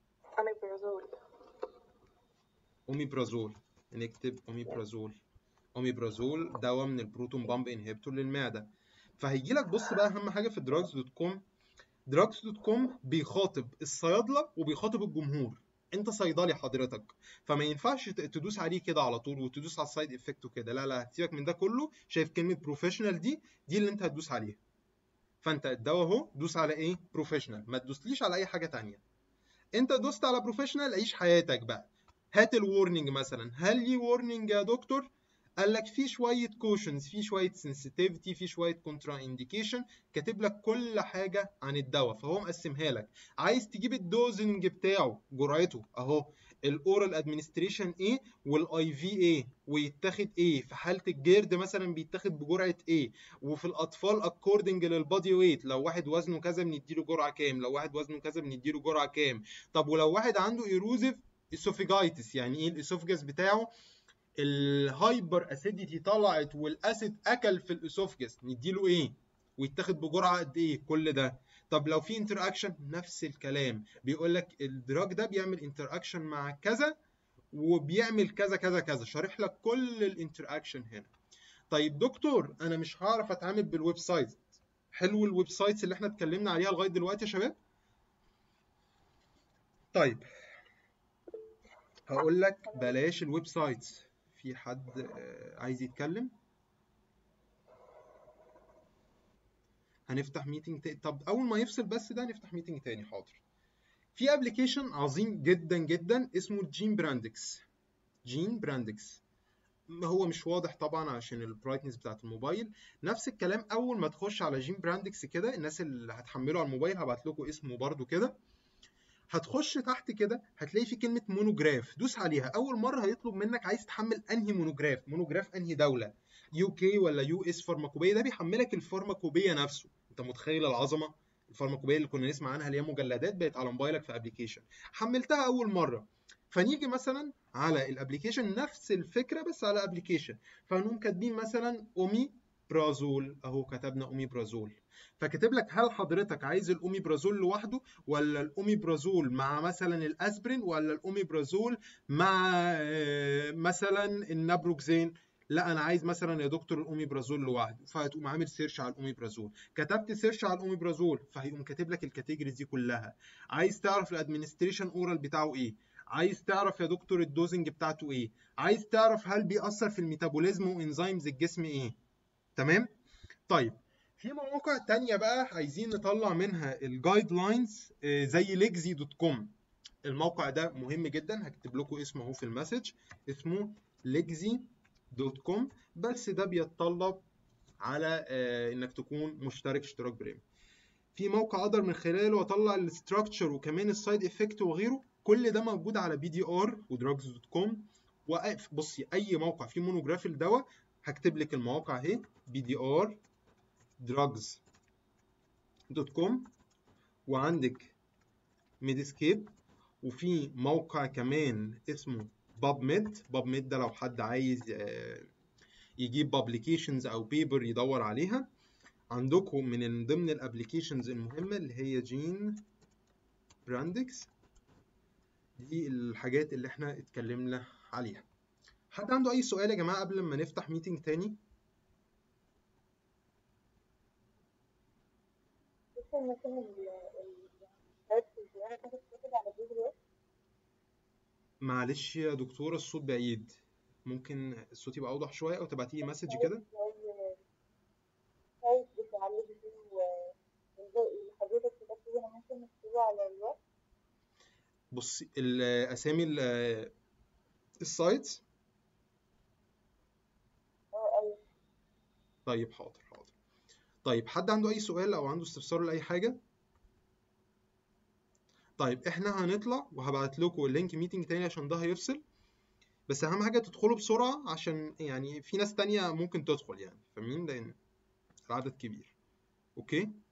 أميبرازول اوميبرازول نكتب اوميبرازول اوميبرازول دواء من البروتون بامب انهبيتور للمعده فهيجي لك بص بقى اهم حاجه في دراجز دوت كوم دراجز دوت كوم بيخاطب الصيادله وبيخاطب الجمهور انت صيدلي حضرتك فما ينفعش ت- تدوس عليه كده على طول وتدوس على السايد افكت وكده لا لا سيبك من ده كله شايف كلمه بروفيشنال دي دي اللي انت هتدوس عليها فانت الدواء اهو دوس على ايه بروفيشنال ما تدوسليش على اي حاجه تانية انت دوست على بروفيشنال عيش حياتك بقى هات الورنينج مثلا هل لي وورنينج يا دكتور قال لك في شويه كوشنز في شويه سنسيتيفيتي في شويه كونترا انديكيشن كاتب لك كل حاجه عن الدواء فهو مقسمها لك عايز تجيب الدوزنج بتاعه جرعته اهو الاورال ادمنستريشن ايه والاي في ايه ويتاخد ايه في حاله الجرد مثلا بيتاخد بجرعه ايه وفي الاطفال اكوردنج للبادي ويت لو واحد وزنه كذا بنديله جرعه كام لو واحد وزنه كذا بنديله جرعه كام طب ولو واحد عنده ايروزيف اسوفيجايتس يعني ايه الاسوفجس بتاعه الهايبر اسيديتي طلعت والاسيد اكل في الاسوفجس نديله ايه ويتاخد بجرعه قد ايه كل ده طب لو في انتر اكشن نفس الكلام بيقول لك الدراج ده بيعمل انتر اكشن مع كذا وبيعمل كذا كذا كذا شارح لك كل الانتر اكشن هنا طيب دكتور انا مش هعرف اتعامل بالويب سايت حلو الويب سايتس اللي احنا اتكلمنا عليها لغايه دلوقتي يا شباب طيب هقول لك بلاش الويب سايتس في حد آه، عايز يتكلم هنفتح ميتنج تاني طب اول ما يفصل بس ده نفتح ميتنج تاني حاضر في ابلكيشن عظيم جدا جدا اسمه جين براندكس جين براندكس هو مش واضح طبعا عشان البرايتنس بتاعت الموبايل نفس الكلام اول ما تخش على جين براندكس كده الناس اللي هتحمله على الموبايل هبعت لكم اسمه برده كده هتخش تحت كده هتلاقي في كلمه مونوجراف دوس عليها اول مره هيطلب منك عايز تحمل انهي مونوجراف مونوجراف انهي دوله يو كي ولا يو اس فارماكوبيه ده بيحملك الفارماكوبيه نفسه انت متخيل العظمه الفارماكوبيه اللي كنا نسمع عنها اللي هي مجلدات بقت على موبايلك في ابلكيشن حملتها اول مره فنيجي مثلا على الابلكيشن نفس الفكره بس على ابلكيشن فنقوم كاتبين مثلا اومي برازول اهو كتبنا اومي برازول فكاتب لك هل حضرتك عايز الاومي برازول لوحده ولا الاومي برازول مع مثلا الاسبرين ولا الاومي برازول مع آه، مثلا النابروكزين لا انا عايز مثلا يا دكتور الاومي برازول لوحده فهتقوم عامل سيرش على الاومي برازول كتبت سيرش على الاومي برازول فهيقوم كاتب لك الكاتيجوريز دي كلها عايز تعرف الادمنستريشن اورال بتاعه ايه عايز تعرف يا دكتور الدوزنج بتاعته ايه عايز تعرف هل بيأثر في الميتابوليزم وانزيمز الجسم ايه تمام طيب في مواقع تانية بقى عايزين نطلع منها الجايد لاينز زي ليجزي دوت كوم الموقع ده مهم جدا هكتب لكم اسمه اهو في المسج اسمه ليجزي دوت كوم بس ده بيتطلب على آه، انك تكون مشترك اشتراك بريميوم في موقع اقدر من خلاله اطلع الاستراكشر وكمان السايد افكت وغيره كل ده موجود على بي دي ار ودراجز دوت كوم بصي اي موقع فيه مونوجراف الدواء هكتب لك المواقع اهي بي دي ار دراجز دوت كوم وعندك ميدسكيب وفي موقع كمان اسمه باب ميد باب ميد ده لو حد عايز آه، يجيب بابليكيشنز او بيبر يدور عليها عندكم من ضمن الابليكيشنز المهمه اللي هي جين براندكس دي الحاجات اللي احنا اتكلمنا عليها حد عنده اي سؤال يا جماعه قبل ما نفتح ميتنج تاني بس مثلا ال السايتس الصغيرة كانت بتتكتب على جوجل ويب معلش يا دكتورة الصوت بعيد ممكن الصوت يبقى اوضح شويه او تبعتي لي مسج كده سايت بتعلمي فيه اللي حضرتك كتبته هنا ممكن نكتبه على الويب بصي الاسامي ال- السايتس اه ايوه طيب حاضر حاضر طيب حد عنده اي سؤال او عنده استفسار لاي حاجه طيب احنا هنطلع وهبعت لكم اللينك ميتنج تاني عشان ده هيفصل بس اهم حاجه تدخلوا بسرعه عشان يعني في ناس تانية ممكن تدخل يعني فاهمين لان العدد كبير اوكي